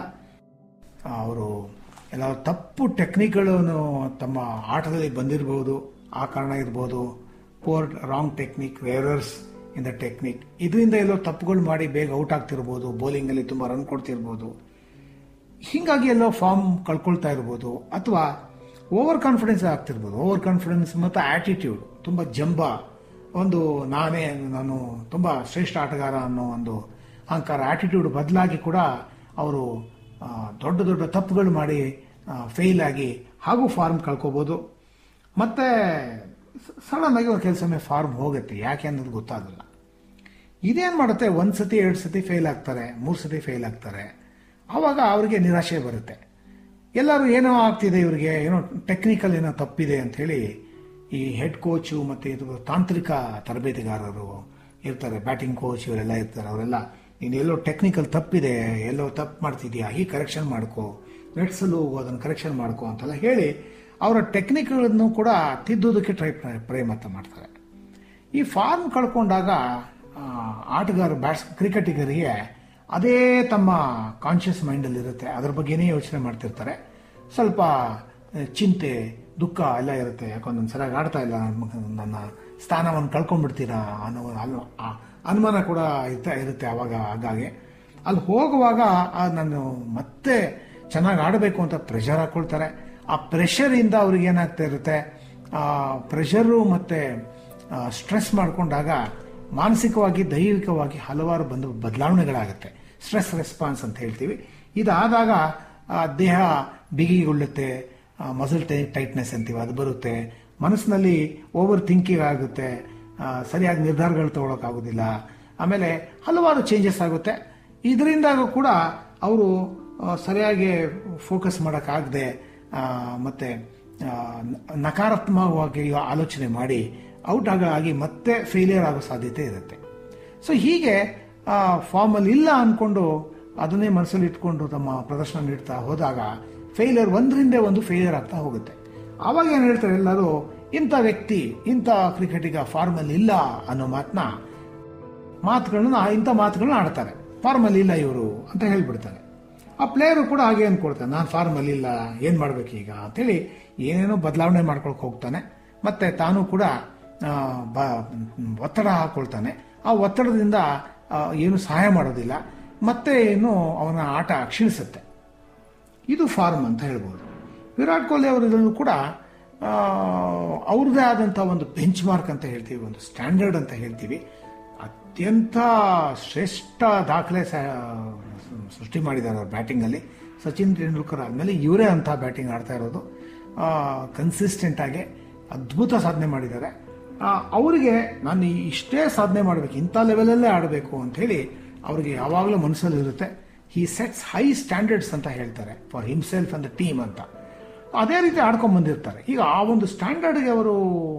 ಅವರು ಎಲ್ಲ ತಪ್ಪು ಟೆಕ್ನಿಕ್ಗಳನ್ನು ತಮ್ಮ ಆಟದಲ್ಲಿ ಬಂದಿರಬಹುದು ಆ ಕಾರಣ ಇರ್ಬೋದು poor wrong technique errors in the technique ಇದರಿಂದ ಎಲ್ಲೋ ತಪ್ಪುಗಳು ಮಾಡಿ ಬೇಗ ಔಟ್ ಆಗ್ತಿರ್ಬೋದು ಬೌಲಿಂಗಲ್ಲಿ ತುಂಬ ರನ್ ಕೊಡ್ತಿರ್ಬೋದು ಹೀಗಾಗಿ ಎಲ್ಲೋ ಫಾರ್ಮ್ ಕಳ್ಕೊಳ್ತಾ ಇರ್ಬೋದು ಅಥವಾ ಓವರ್ ಕಾನ್ಫಿಡೆನ್ಸ್ ಆಗ್ತಿರ್ಬೋದು ಓವರ್ ಕಾನ್ಫಿಡೆನ್ಸ್ ಮತ್ತು ಆಟಿಟ್ಯೂಡ್ ತುಂಬ ಜಂಬ ಒಂದು ನಾನೇ ನಾನು ತುಂಬ ಶ್ರೇಷ್ಠ ಆಟಗಾರ ಅನ್ನೋ ಒಂದು ಅಹಂಕಾರ ಆಟಿಟ್ಯೂಡ್ ಬದಲಾಗಿ ಕೂಡ ಅವರು ಆ, ದೊಡ್ಡ ದೊಡ್ಡ ತಪ್ಪುಗಳು ಮಾಡಿ ಫೇಲ್ ಆಗಿ ಹಾಗೂ ಫಾರ್ಮ್ ಕಳ್ಕೊಬೋದು ಮತ್ತೆ ಸಡನ್ ಆಗಿ ಒಂದು ಕೆಲಸ ಫಾರ್ಮ್ ಹೋಗುತ್ತೆ ಯಾಕೆ ಅನ್ನೋದು ಗೊತ್ತಾಗಲ್ಲ ಇದೇನು ಮಾಡುತ್ತೆ ಒಂದು ಸತಿ ಎರಡು ಸತಿ ಫೇಲ್ ಆಗ್ತಾರೆ ಮೂರು ಸತಿ ಫೇಲ್ ಆಗ್ತಾರೆ ಆವಾಗ ಅವರಿಗೆ ನಿರಾಶೆ ಬರುತ್ತೆ ಎಲ್ಲರೂ ಏನೋ ಆಗ್ತಿದೆ ಇವರಿಗೆ ಏನೋ ಟೆಕ್ನಿಕಲ್ ಏನೋ ತಪ್ಪಿದೆ ಅಂತ ಹೇಳಿ ಈ ಹೆಡ್ ಕೋಚು ಮತ್ತು ಇದು ತಾಂತ್ರಿಕ ತರಬೇತಿಗಾರರು ಇರ್ತಾರೆ ಬ್ಯಾಟಿಂಗ್ ಕೋಚ್ ಇವರೆಲ್ಲ ಇರ್ತಾರೆ ಅವರೆಲ್ಲ ನೀನು ಎಲ್ಲೋ ಟೆಕ್ನಿಕಲ್ ತಪ್ಪಿದೆ ಎಲ್ಲೋ ತಪ್ಪು ಮಾಡ್ತಿದ್ಯಾ ಈ ಕರೆಕ್ಷನ್ ಮಾಡ್ಕೋ ನೆಟ್ಸಲ್ಲೂ ಹೋಗು ಅದನ್ನು ಕರೆಕ್ಷನ್ ಮಾಡ್ಕೋ ಅಂತೆಲ್ಲ ಹೇಳಿ ಅವರ ಟೆಕ್ನಿಕ್ಗಳನ್ನು ಕೂಡ ತಿದ್ದೋದಕ್ಕೆ ಟ್ರೈ ಪ್ರಯತ್ನ ಮಾಡ್ತಾರೆ ಈ ಫಾರ್ಮ್ ಕಳ್ಕೊಂಡಾಗ ಆ, ಆಟಗಾರ ಬ್ಯಾಟ್ಸ್ ಕ್ರಿಕೆಟಿಗರಿಗೆ ಅದೇ ತಮ್ಮ ಕಾನ್ಷಿಯಸ್ ಮೈಂಡಲ್ಲಿ ಇರುತ್ತೆ ಅದ್ರ ಬಗ್ಗೆನೇ ಯೋಚನೆ ಮಾಡ್ತಿರ್ತಾರೆ ಸ್ವಲ್ಪ ಆ, ಚಿಂತೆ ದುಃಖ ಎಲ್ಲ ಇರುತ್ತೆ ಯಾಕೊಂದೊಂದು ಸರಿಯಾಗಿ ಆಡ್ತಾ ಇಲ್ಲ ನನ್ನ- ನನ್ನ ಸ್ಥಾನವನ್ನು ಕಳ್ಕೊಂಡ್ಬಿಡ್ತೀರಾ ಅನ್ನೋ ಅನ್ನೋ ಆ ಅನುಮಾನ ಕೂಡ ಇರ್ತಾ ಇರುತ್ತೆ ಆವಾಗ ಹಾಗಾಗಿ ಅಲ್ಲಿ ಹೋಗುವಾಗ ಆ ನಾನು ಮತ್ತೆ ಚೆನ್ನಾಗಿ ಆಡಬೇಕು ಅಂತ ಪ್ರೆಷರ್ ಹಾಕೊಳ್ತಾರೆ ಆ ಪ್ರೆಷರಿಂದ ಅವ್ರಿಗೆ ಏನಾಗ್ತಾ ಇರುತ್ತೆ ಆ ಪ್ರೆಷರು ಮತ್ತೆ ಸ್ಟ್ರೆಸ್ ಮಾಡ್ಕೊಂಡಾಗ ಮಾನಸಿಕವಾಗಿ ದೈಹಿಕವಾಗಿ ಹಲವಾರು ಬಂದು ಬದಲಾವಣೆಗಳಾಗುತ್ತೆ ಸ್ಟ್ರೆಸ್ ರೆಸ್ಪಾನ್ಸ್ ಅಂತ ಹೇಳ್ತೀವಿ ಇದಾದಾಗ ಆ, ದೇಹ ಬಿಗಿಗೊಳ್ಳುತ್ತೆ ಮಸಲ್ ಟೈಟ್ನೆಸ್ ಅಂತೀವಿ ಅದು ಬರುತ್ತೆ ಮನಸ್ಸಿನಲ್ಲಿ ಓವರ್ ಥಿಂಕಿಂಗ್ ಆಗುತ್ತೆ ಆ, ಸರಿಯಾಗಿ ನಿರ್ಧಾರಗಳು ತಗೊಳಕ್ಕಾಗೋದಿಲ್ಲ ಆಮೇಲೆ ಹಲವಾರು ಚೇಂಜಸ್ ಆಗುತ್ತೆ ಇದರಿಂದಾಗ ಕೂಡ ಅವರು ಆ, ಸರಿಯಾಗಿ ಫೋಕಸ್ ಮಾಡೋಕ್ಕಾಗದೆ ಮತ್ತೆ ಆ, ನ- ನಕಾರಾತ್ಮಕವಾಗಿ ಆಲೋಚನೆ ಮಾಡಿ ಔಟ್ ಆಗ ಆಗಿ ಮತ್ತೆ ಫೇಲಿಯರ್ ಆಗೋ ಸಾಧ್ಯತೆ ಇರುತ್ತೆ ಸೊ ಹೀಗೆ ಫಾರ್ಮಲ್ಲಿ ಇಲ್ಲ ಅಂದ್ಕೊಂಡು ಅದನ್ನೇ ಮನಸ್ಸಲ್ಲಿ ಇಟ್ಕೊಂಡು ತಮ್ಮ ಪ್ರದರ್ಶನ ನೀಡ್ತಾ ಹೋದಾಗ ಫೇಲಿಯರ್ ಒಂದರಿಂದ ಒಂದು ಫೇಲಿಯರ್ ಆಗ್ತಾ ಹೋಗುತ್ತೆ ಆವಾಗ ಏನು ಹೇಳ್ತಾರೆ ಎಲ್ಲರೂ ಇಂಥ ವ್ಯಕ್ತಿ ಇಂಥ ಕ್ರಿಕೆಟಿಗ ಫಾರ್ಮಲ್ಲಿ ಇಲ್ಲ ಅನ್ನೋ ಮಾತನ್ನ ಮಾತುಗಳನ್ನ ಇಂಥ ಮಾತುಗಳನ್ನ ಆಡ್ತಾರೆ ಫಾರ್ಮಲ್ಲಿ ಇಲ್ಲ ಇವರು ಅಂತ ಹೇಳ್ಬಿಡ್ತಾರೆ ಆ ಪ್ಲೇಯರು ಕೂಡ ಹಾಗೆ ಅನ್ಕೊಳ್ತಾನೆ ನಾನು ಫಾರ್ಮಲ್ಲಿ ಇಲ್ಲ ಏನು ಮಾಡ್ಬೇಕು ಈಗ ಅಂತೇಳಿ ಏನೇನೋ ಬದಲಾವಣೆ ಮಾಡ್ಕೊಳಕ್ ಹೋಗ್ತಾನೆ ಮತ್ತೆ ತಾನು ಕೂಡ ಆ, ಬ- ಒತ್ತಡ ಹಾಕೊಳ್ತಾನೆ ಆ ಒತ್ತಡದಿಂದ ಆ, ಏನು ಸಹಾಯ ಮಾಡೋದಿಲ್ಲ ಮತ್ತೆ ಏನು ಅವನ ಆಟ ಕ್ಷೀಣಿಸುತ್ತೆ ಇದು ಫಾರ್ಮ್ ಅಂತ ಹೇಳ್ಬೋದು ವಿರಾಟ್ ಕೊಹ್ಲಿ ಅವರಲ್ಲೂ ಕೂಡ ಆ, ಅವ್ರದ್ದೇ ಆದಂಥ ಒಂದು ಬೆಂಚ್ ಮಾರ್ಕ್ ಅಂತ ಹೇಳ್ತೀವಿ ಒಂದು ಸ್ಟ್ಯಾಂಡರ್ಡ್ ಅಂತ ಹೇಳ್ತೀವಿ ಅತ್ಯಂತ ಶ್ರೇಷ್ಠ ದಾಖಲೆ ಸ- ಸೃಷ್ಟಿ ಮಾಡಿದ್ದಾರೆ ಅವ್ರ ಬ್ಯಾಟಿಂಗಲ್ಲಿ ಸಚಿನ್ ತೆಂಡೂಲ್ಕರ್ ಆದಮೇಲೆ ಇವರೇ ಅಂಥ ಬ್ಯಾಟಿಂಗ್ ಆಡ್ತಾ ಇರೋದು ಕನ್ಸಿಸ್ಟೆಂಟ್ ಆಗಿ ಅದ್ಭುತ ಸಾಧನೆ ಮಾಡಿದ್ದಾರೆ ಆ, ಅವರಿಗೆ ನಾನು ಇಷ್ಟೇ ಸಾಧನೆ ಮಾಡಬೇಕು ಇಂಥ ಲೆವೆಲಲ್ಲೇ ಆಡಬೇಕು ಅಂತ ಹೇಳಿ ಅವ್ರಿಗೆ ಯಾವಾಗಲೂ ಮನಸ್ಸಲ್ಲಿ ಇರುತ್ತೆ ಹಿ ಸೆಟ್ಸ್ ಹೈ ಸ್ಟ್ಯಾಂಡರ್ಡ್ಸ್ ಅಂತ ಹೇಳ್ತಾರೆ for himself and the team ಅಂತ ಅದೇ ರೀತಿ ಆಡ್ಕೊಂಡ್ ಬಂದಿರ್ತಾರೆ ಈಗ ಆ ಒಂದು ಸ್ಟ್ಯಾಂಡರ್ಡ್ಗೆ ಅವರು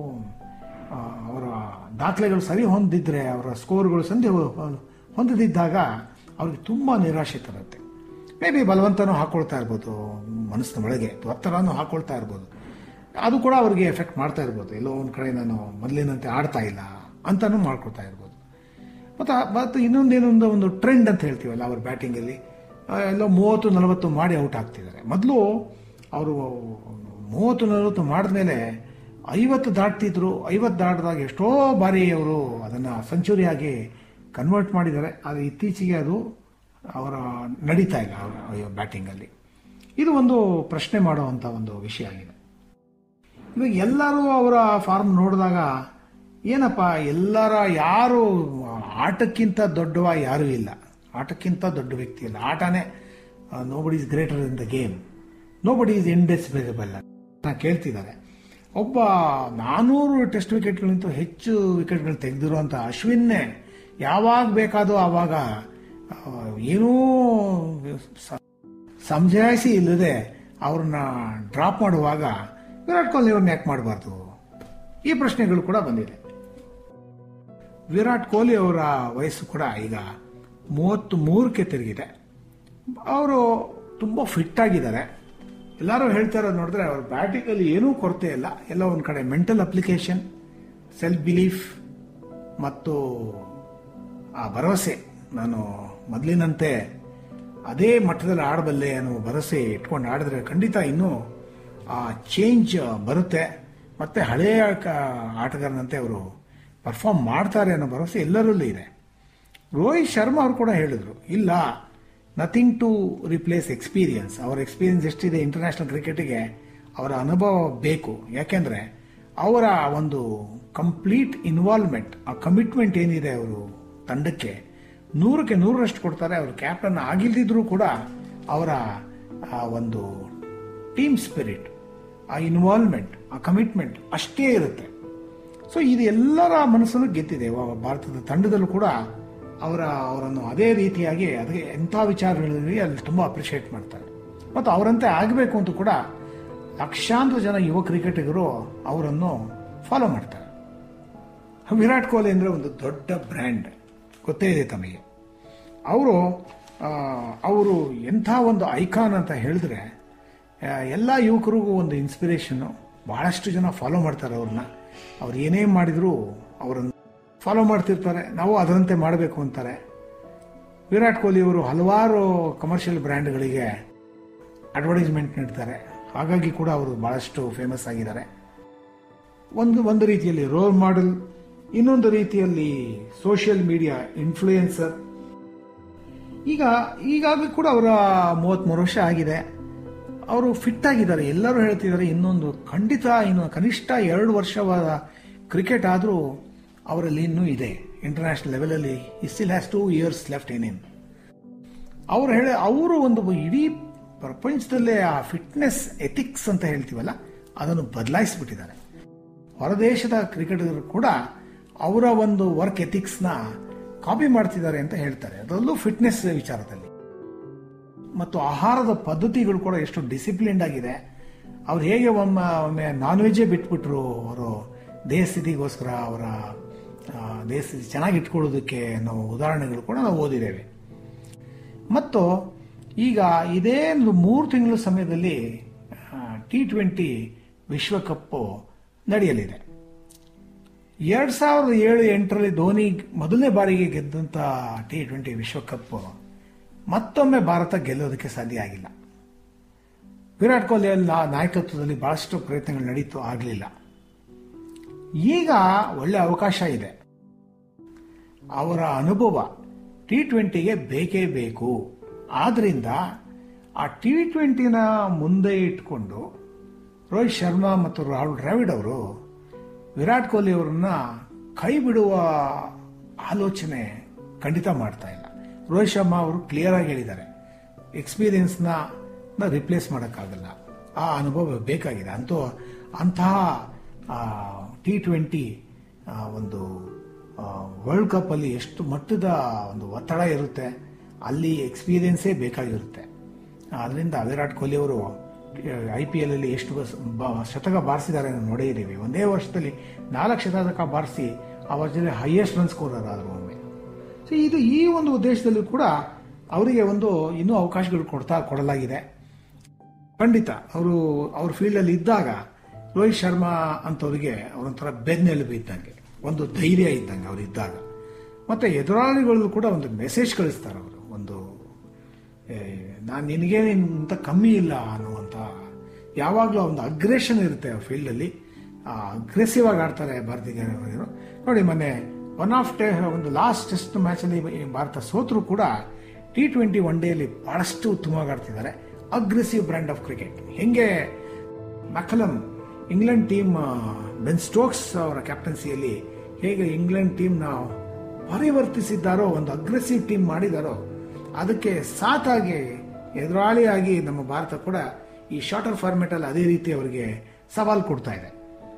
ಆ, ಅವರ ದಾಖಲೆಗಳು ಸರಿ ಹೊಂದಿದ್ರೆ ಅವರ ಸ್ಕೋರ್ಗಳು ಸಂಧಿ ಹೊಂದದಿದ್ದಾಗ ಅವ್ರಿಗೆ ತುಂಬ ನಿರಾಶೆ ತರುತ್ತೆ ಮೇ ಬಿ ಬಲವಂತನೂ ಹಾಕೊಳ್ತಾ ಇರ್ಬೋದು ಮನಸ್ಸಿನ ಒಳಗೆ ಒತ್ತಡನೂ ಹಾಕೊಳ್ತಾ ಇರ್ಬೋದು ಅದು ಕೂಡ ಅವ್ರಿಗೆ ಎಫೆಕ್ಟ್ ಮಾಡ್ತಾ ಇರ್ಬೋದು ಎಲ್ಲೋ ಒಂದು ಕಡೆ ನಾನು ಮೊದಲಿನಂತೆ ಆಡ್ತಾ ಇಲ್ಲ ಅಂತಾನು ಮಾಡ್ಕೊಳ್ತಾ ಇರ್ಬೋದು ಮತ್ತು ಮತ್ತು ಇನ್ನೊಂದೇನೊಂದು ಒಂದು ಟ್ರೆಂಡ್ ಅಂತ ಹೇಳ್ತೀವಲ್ಲ ಅವ್ರ ಬ್ಯಾಟಿಂಗಲ್ಲಿ ಎಲ್ಲೋ ಮೂವತ್ತು ನಲವತ್ತು ಮಾಡಿ ಔಟ್ ಆಗ್ತಿದ್ದಾರೆ ಮೊದಲು ಅವರು ಮೂವತ್ತು ನಲವತ್ತು ಮಾಡಿದ್ಮೇಲೆ ಐವತ್ತು ದಾಟ್ತಿದ್ರು ಐವತ್ತು ದಾಟಿದಾಗ ಎಷ್ಟೋ ಬಾರಿ ಅವರು ಅದನ್ನು ಸೆಂಚುರಿಯಾಗಿ ಕನ್ವರ್ಟ್ ಮಾಡಿದ್ದಾರೆ ಆದರೆ ಇತ್ತೀಚೆಗೆ ಅದು ಅವರ ನಡೀತಾ ಇಲ್ಲ ಅವರ ಬ್ಯಾಟಿಂಗಲ್ಲಿ ಇದು ಒಂದು ಪ್ರಶ್ನೆ ಮಾಡುವಂಥ ಒಂದು ವಿಷಯ ಆಗಿದೆ ಇವಾಗ ಎಲ್ಲರೂ ಅವರ ಫಾರ್ಮ್ ನೋಡಿದಾಗ ಏನಪ್ಪ ಎಲ್ಲರ ಯಾರು ಆಟಕ್ಕಿಂತ ದೊಡ್ಡವ ಯಾರೂ ಇಲ್ಲ ಆಟಕ್ಕಿಂತ ದೊಡ್ಡ ವ್ಯಕ್ತಿ ಇಲ್ಲ ಆಟನೇ nobody is greater in the game nobody is indispensable ಅಂತ ಕೇಳ್ತಿದ್ದಾರೆ ಒಬ್ಬ ನಾನೂರು ಟೆಸ್ಟ್ ವಿಕೆಟ್ಗಳಿಂತ ಹೆಚ್ಚು ವಿಕೆಟ್ಗಳು ತೆಗೆದಿರುವಂಥ ಅಶ್ವಿನ್ನೇ ಯಾವಾಗ ಬೇಕಾದೋ ಆವಾಗ ಆ, ಏನೂ ಸ- ಸಮಜಾಯಿಸಿ ಇಲ್ಲದೆ ಅವ್ರನ್ನ ಡ್ರಾಪ್ ಮಾಡುವಾಗ ವಿರಾಟ್ ಕೊಹ್ಲಿ ಅವ್ರನ್ನ ಯಾಕೆ ಮಾಡಬಾರ್ದು ಈ ಪ್ರಶ್ನೆಗಳು ಕೂಡ ಬಂದಿದೆ ವಿರಾಟ್ ಕೊಹ್ಲಿ ಅವರ ವಯಸ್ಸು ಕೂಡ ಈಗ ಮೂವತ್ತು ಮೂರಕ್ಕೆ ತಿರುಗಿದೆ ಅವರು ತುಂಬ ಫಿಟ್ ಆಗಿದ್ದಾರೆ ಎಲ್ಲರೂ ಹೇಳ್ತಾ ಇರೋದು ನೋಡಿದ್ರೆ ಅವ್ರ ಬ್ಯಾಟಿಂಗಲ್ಲಿ ಏನೂ ಕೊರತೆ ಇಲ್ಲ ಎಲ್ಲ ಒಂದು ಕಡೆ ಮೆಂಟಲ್ ಅಪ್ಲಿಕೇಶನ್ ಸೆಲ್ಫ್ ಬಿಲೀಫ್ ಮತ್ತು ಆ ಭರವಸೆ ನಾನು ಮೊದಲಿನಂತೆ ಅದೇ ಮಟ್ಟದಲ್ಲಿ ಆಡಬಲ್ಲೆ ಅನ್ನೋ ಭರವಸೆ ಇಟ್ಕೊಂಡು ಆಡಿದ್ರೆ ಖಂಡಿತ ಇನ್ನೂ ಆ ಚೇಂಜ್ ಬರುತ್ತೆ ಮತ್ತೆ ಹಳೆಯ ಕ- ಆಟಗಾರನಂತೆ ಅವರು ಪರ್ಫಾರ್ಮ್ ಮಾಡ್ತಾರೆ ಅನ್ನೋ ಭರವಸೆ ಎಲ್ಲರಲ್ಲೂ ಇದೆ ರೋಹಿತ್ ಶರ್ಮಾ ಅವರು ಕೂಡ ಹೇಳಿದ್ರು ಇಲ್ಲ ನಥಿಂಗ್ ಟು ರಿಪ್ಲೇಸ್ ಎಕ್ಸ್ಪೀರಿಯನ್ಸ್ ಅವರ ಎಕ್ಸ್ಪೀರಿಯನ್ಸ್ ಎಷ್ಟಿದೆ ಇಂಟರ್ನ್ಯಾಷನಲ್ ಕ್ರಿಕೆಟಿಗೆ ಅವರ ಅನುಭವ ಬೇಕು ಯಾಕೆಂದ್ರೆ ಅವರ ಒಂದು ಕಂಪ್ಲೀಟ್ ಇನ್ವಾಲ್ವ್ಮೆಂಟ್ ಆ ಕಮಿಟ್ಮೆಂಟ್ ಏನಿದೆ ಅವರು ತಂಡಕ್ಕೆ ನೂರಕ್ಕೆ ನೂರರಷ್ಟು ಕೊಡ್ತಾರೆ ಅವರು ಕ್ಯಾಪ್ಟನ್ ಆಗಿಲ್ದಿದ್ರೂ ಕೂಡ ಅವರ ಆ ಒಂದು ಟೀಮ್ ಸ್ಪಿರಿಟ್ ಆ ಇನ್ವಾಲ್ವ್ಮೆಂಟ್ ಆ ಕಮಿಟ್ಮೆಂಟ್ ಅಷ್ಟೇ ಇರುತ್ತೆ ಸೊ ಇದು ಎಲ್ಲರ ಮನಸ್ಸನ್ನು ಗೆದ್ದಿದೆ ವ- ಭಾರತದ ತಂಡದಲ್ಲೂ ಕೂಡ ಅವರ ಅವರನ್ನು ಅದೇ ರೀತಿಯಾಗಿ ಅದಕ್ಕೆ ಎಂಥ ವಿಚಾರಗಳಲ್ಲಿ ಅಲ್ಲಿ ತುಂಬ ಅಪ್ರಿಷಿಯೇಟ್ ಮಾಡ್ತಾರೆ ಮತ್ತು ಅವರಂತೆ ಆಗಬೇಕು ಅಂತ ಕೂಡ ಲಕ್ಷಾಂತರ ಜನ ಯುವ ಕ್ರಿಕೆಟಿಗರು ಅವರನ್ನು ಫಾಲೋ ಮಾಡ್ತಾರೆ ವಿರಾಟ್ ಕೊಹ್ಲಿ ಅಂದರೆ ಒಂದು ದೊಡ್ಡ ಬ್ರ್ಯಾಂಡ್ ಗೊತ್ತೇ ಇದೆ ತಮಗೆ ಅವರು ಅವರು ಎಂಥ ಒಂದು ಐಕಾನ್ ಅಂತ ಹೇಳಿದ್ರೆ ಎಲ್ಲ ಯುವಕರಿಗೂ ಒಂದು ಇನ್ಸ್ಪಿರೇಷನ್ನು ಬಹಳಷ್ಟು ಜನ ಫಾಲೋ ಮಾಡ್ತಾರೆ ಅವ್ರನ್ನ ಅವ್ರು ಏನೇ ಮಾಡಿದರೂ ಅವರನ್ನು ಫಾಲೋ ಮಾಡ್ತಿರ್ತಾರೆ ನಾವು ಅದರಂತೆ ಮಾಡಬೇಕು ಅಂತಾರೆ ವಿರಾಟ್ ಕೊಹ್ಲಿ ಅವರು ಹಲವಾರು ಕಮರ್ಷಿಯಲ್ ಬ್ರ್ಯಾಂಡ್ಗಳಿಗೆ ಅಡ್ವರ್ಟೈಸ್ಮೆಂಟ್ ನೀಡ್ತಾರೆ ಹಾಗಾಗಿ ಕೂಡ ಅವರು ಬಹಳಷ್ಟು ಫೇಮಸ್ ಆಗಿದ್ದಾರೆ ಒಂದು ಒಂದು ರೀತಿಯಲ್ಲಿ ರೋಲ್ ಮಾಡೆಲ್ ಇನ್ನೊಂದು ರೀತಿಯಲ್ಲಿ ಸೋಷಿಯಲ್ ಮೀಡಿಯಾ ಇನ್ಫ್ಲೂಯೆನ್ಸರ್ ಈಗ ಈಗಾಗಲೂ ಕೂಡ ಅವರ ಮೂವತ್ತ್ಮೂರು ವರ್ಷ ಆಗಿದೆ ಅವರು ಫಿಟ್ ಆಗಿದ್ದಾರೆ ಎಲ್ಲರೂ ಹೇಳ್ತಿದ್ದಾರೆ ಇನ್ನೊಂದು ಖಂಡಿತ ಇನ್ನು ಕನಿಷ್ಠ ಎರಡು ವರ್ಷವಾದ ಕ್ರಿಕೆಟ್ ಆದರೂ ಅವರಲ್ಲಿ ಇನ್ನೂ ಇದೆ ಇಂಟರ್ನ್ಯಾಷನಲ್ ಲೆವೆಲಲ್ಲಿ ಈ still has two years left ಏನ್ ಇನ್ ಅವ್ರು ಹೇಳಿ ಅವರು ಒಂದು ಇಡೀ ಪ್ರಪಂಚದಲ್ಲೇ ಆ ಫಿಟ್ನೆಸ್ ಎಥಿಕ್ಸ್ ಅಂತ ಹೇಳ್ತೀವಲ್ಲ ಅದನ್ನು ಬದಲಾಯಿಸಿಬಿಟ್ಟಿದ್ದಾರೆ ಹೊರದೇಶದ ಕ್ರಿಕೆಟಿಗರು ಕೂಡ ಅವರ ಒಂದು ವರ್ಕ್ ಎಥಿಕ್ಸ್ನ ಕಾಪಿ ಮಾಡ್ತಿದ್ದಾರೆ ಅಂತ ಹೇಳ್ತಾರೆ ಅದರಲ್ಲೂ ಫಿಟ್ನೆಸ್ ವಿಚಾರದಲ್ಲಿ ಮತ್ತು ಆಹಾರದ ಪದ್ಧತಿಗಳು ಕೂಡ ಎಷ್ಟು ಡಿಸಿಪ್ಲಿನ್ಡ್ ಆಗಿದೆ ಅವ್ರು ಹೇಗೆ ಒಮ್ಮೆ ಒಮ್ಮೆ ನಾನ್ ವೆಜ್ಜೇ ಬಿಟ್ಬಿಟ್ರು ಅವರು ದೇಹ ಸ್ಥಿತಿಗೋಸ್ಕರ ಅವರ ಆ, ದೇಹ ಸ್ಥಿತಿ ಚೆನ್ನಾಗಿ ಇಟ್ಕೊಳ್ಳೋದಕ್ಕೆ ಅನ್ನೋ ಉದಾಹರಣೆಗಳು ಕೂಡ ನಾವು ಓದಿದ್ದೇವೆ ಮತ್ತು ಈಗ ಇದೇ ಒಂದು ಮೂರು ತಿಂಗಳ ಸಮಯದಲ್ಲಿ ಟಿ ಟ್ವೆಂಟಿ ವಿಶ್ವಕಪ್ಪು ನಡೆಯಲಿದೆ ಎರಡ್ ಸಾವಿರದ ಏಳು ಎಂಟರಲ್ಲಿ ಧೋನಿ ಮೊದಲನೇ ಬಾರಿಗೆ ಗೆದ್ದಂತ ಟಿ ಟ್ವೆಂಟಿ ವಿಶ್ವಕಪ್ ಮತ್ತೊಮ್ಮೆ ಭಾರತ ಗೆಲ್ಲೋದಕ್ಕೆ ಸಾಧ್ಯ ಆಗಿಲ್ಲ ವಿರಾಟ್ ಕೊಹ್ಲಿ ಎಲ್ಲ ನಾಯಕತ್ವದಲ್ಲಿ ಬಹಳಷ್ಟು ಪ್ರಯತ್ನಗಳು ನಡೀತು ಆಗಲಿಲ್ಲ ಈಗ ಒಳ್ಳೆ ಅವಕಾಶ ಇದೆ ಅವರ ಅನುಭವ ಟಿ ಟ್ವೆಂಟಿಗೆ ಬೇಕೇ ಬೇಕು ಆದ್ರಿಂದ ಆ ಟಿ ಟ್ವೆಂಟಿನ ಮುಂದೆ ಇಟ್ಕೊಂಡು ರೋಹಿತ್ ಶರ್ಮಾ ಮತ್ತು ರಾಹುಲ್ ದ್ರಾವಿಡ್ ಅವರು ವಿರಾಟ್ ಕೊಹ್ಲಿ ಅವರನ್ನ ಕೈ ಬಿಡುವ ಆಲೋಚನೆ ಖಂಡಿತ ಮಾಡ್ತಾ ಇಲ್ಲ ರೋಹಿತ್ ಶರ್ಮಾ ಅವರು ಕ್ಲಿಯರ್ ಆಗಿ ಹೇಳಿದ್ದಾರೆ ಎಕ್ಸ್ಪೀರಿಯನ್ಸ್ನ ರಿಪ್ಲೇಸ್ ಮಾಡೋಕ್ಕಾಗಲ್ಲ ಆ ಅನುಭವ ಬೇಕಾಗಿದೆ ಅಂತೂ ಅಂತಹ ಟಿ ಟ್ವೆಂಟಿ ಒಂದು ವರ್ಲ್ಡ್ ಕಪ್ ಅಲ್ಲಿ ಎಷ್ಟು ಮಟ್ಟದ ಒಂದು ಒತ್ತಡ ಇರುತ್ತೆ ಅಲ್ಲಿ ಎಕ್ಸ್ಪೀರಿಯನ್ಸೇ ಬೇಕಾಗಿರುತ್ತೆ ಅದರಿಂದ ವಿರಾಟ್ ಕೊಹ್ಲಿ ಅವರು ಐ ಪಿ ಎಲ್ ಅಲ್ಲಿ ಎಷ್ಟು ಬಸ್- ಬ- ಶತಕ ಬಾರಿಸಿದ್ದಾರೆ ಅಂತ ನೋಡೇ ಇದ್ದೀವಿ ಒಂದೇ ವರ್ಷದಲ್ಲಿ ನಾಲ್ಕು ಶತಕ ಬಾರಿಸಿ ಆ ವರ್ಷದಲ್ಲಿ ಹೈಯೆಸ್ಟ್ ರನ್ ಸ್ಕೋರರ್ ಆದರು ಒಮ್ಮೆ ಸೊ ಇದು ಈ ಒಂದು ಉದ್ದೇಶದಲ್ಲೂ ಕೂಡ ಅವರಿಗೆ ಒಂದು ಇನ್ನೂ ಅವಕಾಶಗಳು ಕೊಡ್ತಾ ಕೊಡಲಾಗಿದೆ ಖಂಡಿತ ಅವರು ಅವ್ರ ಫೀಲ್ಡಲ್ಲಿ ಇದ್ದಾಗ ರೋಹಿತ್ ಶರ್ಮಾ ಅಂತವ್ರಿಗೆ ಅವರೊಂಥರ ಬೆನ್ನೆಲುಬು ಇದ್ದಂಗೆ ಒಂದು ಧೈರ್ಯ ಇದ್ದಂಗೆ ಅವ್ರು ಇದ್ದಾಗ ಮತ್ತೆ ಎದುರಾಳಿಗಳು ಕೂಡ ಒಂದು ಮೆಸೇಜ್ ಕಳಿಸ್ತಾರೆ ಅವರು ಒಂದು ನಾನು ನಿನಗೆ ಇಂತ ಕಮ್ಮಿ ಇಲ್ಲ ಅನ್ನುವಂಥ ಯಾವಾಗಲೂ ಒಂದು ಅಗ್ರೆಷನ್ ಇರುತ್ತೆ ಫೀಲ್ಡಲ್ಲಿ ಅಗ್ರೆಸಿವ್ ಆಗಿ ಆಡ್ತಾರೆ ಭಾರತೀಯ ನೋಡಿ ಮೊನ್ನೆ ಒನ್ ಆಫ್ ಟೆ ಒಂದು ಲಾಸ್ಟ್ ಟೆಸ್ಟ್ ಮ್ಯಾಚಲ್ಲಿ ಭಾರತ ಸೋತರು ಕೂಡ ಟಿ ಟ್ವೆಂಟಿ ಒನ್ ಡೇಲಿ ಬಹಳಷ್ಟು ಉತ್ತಮವಾಗಿ ಆಡ್ತಿದ್ದಾರೆ ಅಗ್ರೆಸಿವ್ ಬ್ರ್ಯಾಂಡ್ ಆಫ್ ಕ್ರಿಕೆಟ್ ಹೆಂಗೆ McCullum England team Ben Stokes ಅವರ ಕ್ಯಾಪ್ಟನ್ಸಿಯಲ್ಲಿ ಹೇಗೆ ಇಂಗ್ಲೆಂಡ್ ಟೀಮ್ನ ಪರಿವರ್ತಿಸಿದ್ದಾರೋ ಒಂದು ಅಗ್ರೆಸಿವ್ ಟೀಮ್ ಮಾಡಿದಾರೋ ಅದಕ್ಕೆ ಸಾತಾಗಿ ಎದುರಾಳಿಯಾಗಿ ನಮ್ಮ ಭಾರತ ಕೂಡ ಈ ಶಾರ್ಟರ್ ಫಾರ್ಮೆಟ್ ಅಲ್ಲಿ ಅದೇ ರೀತಿ ಅವರಿಗೆ ಸವಾಲು ಕೊಡ್ತಾ ಇದೆ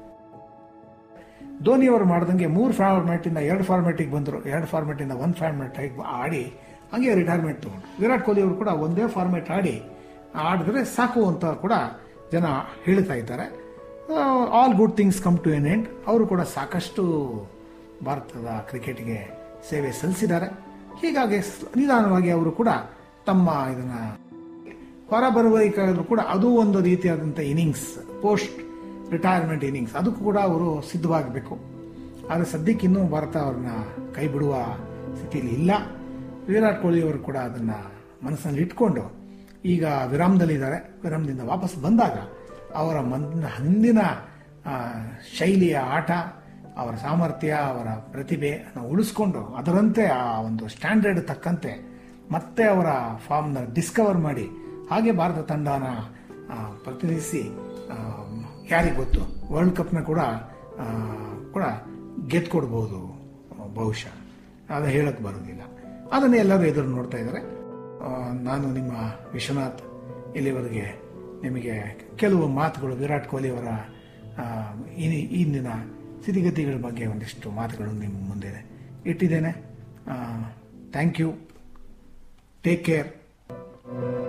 ಧೋನಿ ಅವರು ಮಾಡ್ದಂಗೆ ಮೂರು ಫಾರ್ಮೆಟ್ ಇಂದ ಎರಡು ಫಾರ್ಮೆಟಿಗೆ ಬಂದರು ಎರಡು ಫಾರ್ಮೆಟ್ ಇಂದ ಒಂದು ಫಾರ್ಮೆಟ್ ಆಡಿ ಹಂಗೆ ರಿಟೈರ್ಮೆಂಟ್ ತಗೊಂಡು ವಿರಾಟ್ ಕೊಹ್ಲಿ ಅವರು ಕೂಡ ಒಂದೇ ಫಾರ್ಮೆಟ್ ಆಡಿ ಆಡಿದ್ರೆ ಸಾಕು ಅಂತ ಕೂಡ ಜನ ಹೇಳ್ತಾ ಇದ್ದಾರೆ all good things come to an end ಅವರು ಕೂಡ ಸಾಕಷ್ಟು ಭಾರತದ ಕ್ರಿಕೆಟ್ಗೆ ಸೇವೆ ಸಲ್ಲಿಸಿದ್ದಾರೆ ಹೀಗಾಗಿ ನಿಧಾನವಾಗಿ ಅವರು ಕೂಡ ತಮ್ಮ ಇದನ್ನ ಹೊರ ಬರಬೇಕಾದ್ರೂ ಕೂಡ ಅದು ಒಂದು ರೀತಿಯಾದಂಥ ಇನಿಂಗ್ಸ್ ಪೋಸ್ಟ್ ರಿಟೈರ್ಮೆಂಟ್ ಇನಿಂಗ್ಸ್ ಅದಕ್ಕೂ ಕೂಡ ಅವರು ಸಿದ್ಧವಾಗಬೇಕು ಆದರೆ ಸದ್ಯಕ್ಕೆ ಇನ್ನೂ ಭಾರತ ಅವ್ರನ್ನ ಕೈ ಬಿಡುವ ಸ್ಥಿತಿಯಲ್ಲಿ ಇಲ್ಲ ವಿರಾಟ್ ಕೊಹ್ಲಿ ಅವರು ಕೂಡ ಅದನ್ನ ಮನಸ್ಸಿನಲ್ಲಿ ಇಟ್ಕೊಂಡು ಈಗ ವಿರಾಮದಲ್ಲಿದ್ದಾರೆ ವಿರಾಮದಿಂದ ವಾಪಸ್ ಬಂದಾಗ ಅವರ ಮನ್ ಹಿಂದಿನ ಶೈಲಿಯ ಆಟ ಅವರ ಸಾಮರ್ಥ್ಯ ಅವರ ಪ್ರತಿಭೆ ಉಳಿಸ್ಕೊಂಡು ಅದರಂತೆ ಆ ಒಂದು ಸ್ಟ್ಯಾಂಡರ್ಡ್ ತಕ್ಕಂತೆ ಮತ್ತೆ ಅವರ ಫಾರ್ಮ್ನ ಡಿಸ್ಕವರ್ ಮಾಡಿ ಹಾಗೆ ಭಾರತ ತಂಡನ ಪ್ರತಿನಿಧಿಸಿ ಯಾರಿಗೆ ಗೊತ್ತು ವರ್ಲ್ಡ್ ಕಪ್ನ ಕೂಡ ಕೂಡ ಗೆದ್ಕೊಡ್ಬೋದು ಬಹುಶಃ ಅದು ಹೇಳಕ್ ಬರೋದಿಲ್ಲ ಅದನ್ನೇ ಎಲ್ಲರೂ ಎದುರು ನೋಡ್ತಾ ಇದ್ದಾರೆ ನಾನು ನಿಮ್ಮ ವಿಶ್ವನಾಥ್ ಇಲ್ಲಿವರೆಗೆ ನಿಮಗೆ ಕೆಲವು ಮಾತುಗಳು ವಿರಾಟ್ ಕೊಹ್ಲಿ ಅವರ ಇಂದಿನ ಸ್ಥಿತಿಗತಿಗಳ ಬಗ್ಗೆ ಒಂದಿಷ್ಟು ಮಾತುಗಳು ನಿಮ್ಮ ಮುಂದೆ ಇಟ್ಟಿದ್ದೇನೆ ಥ್ಯಾಂಕ್ ಯು ಟೇಕ್ ಕೇರ್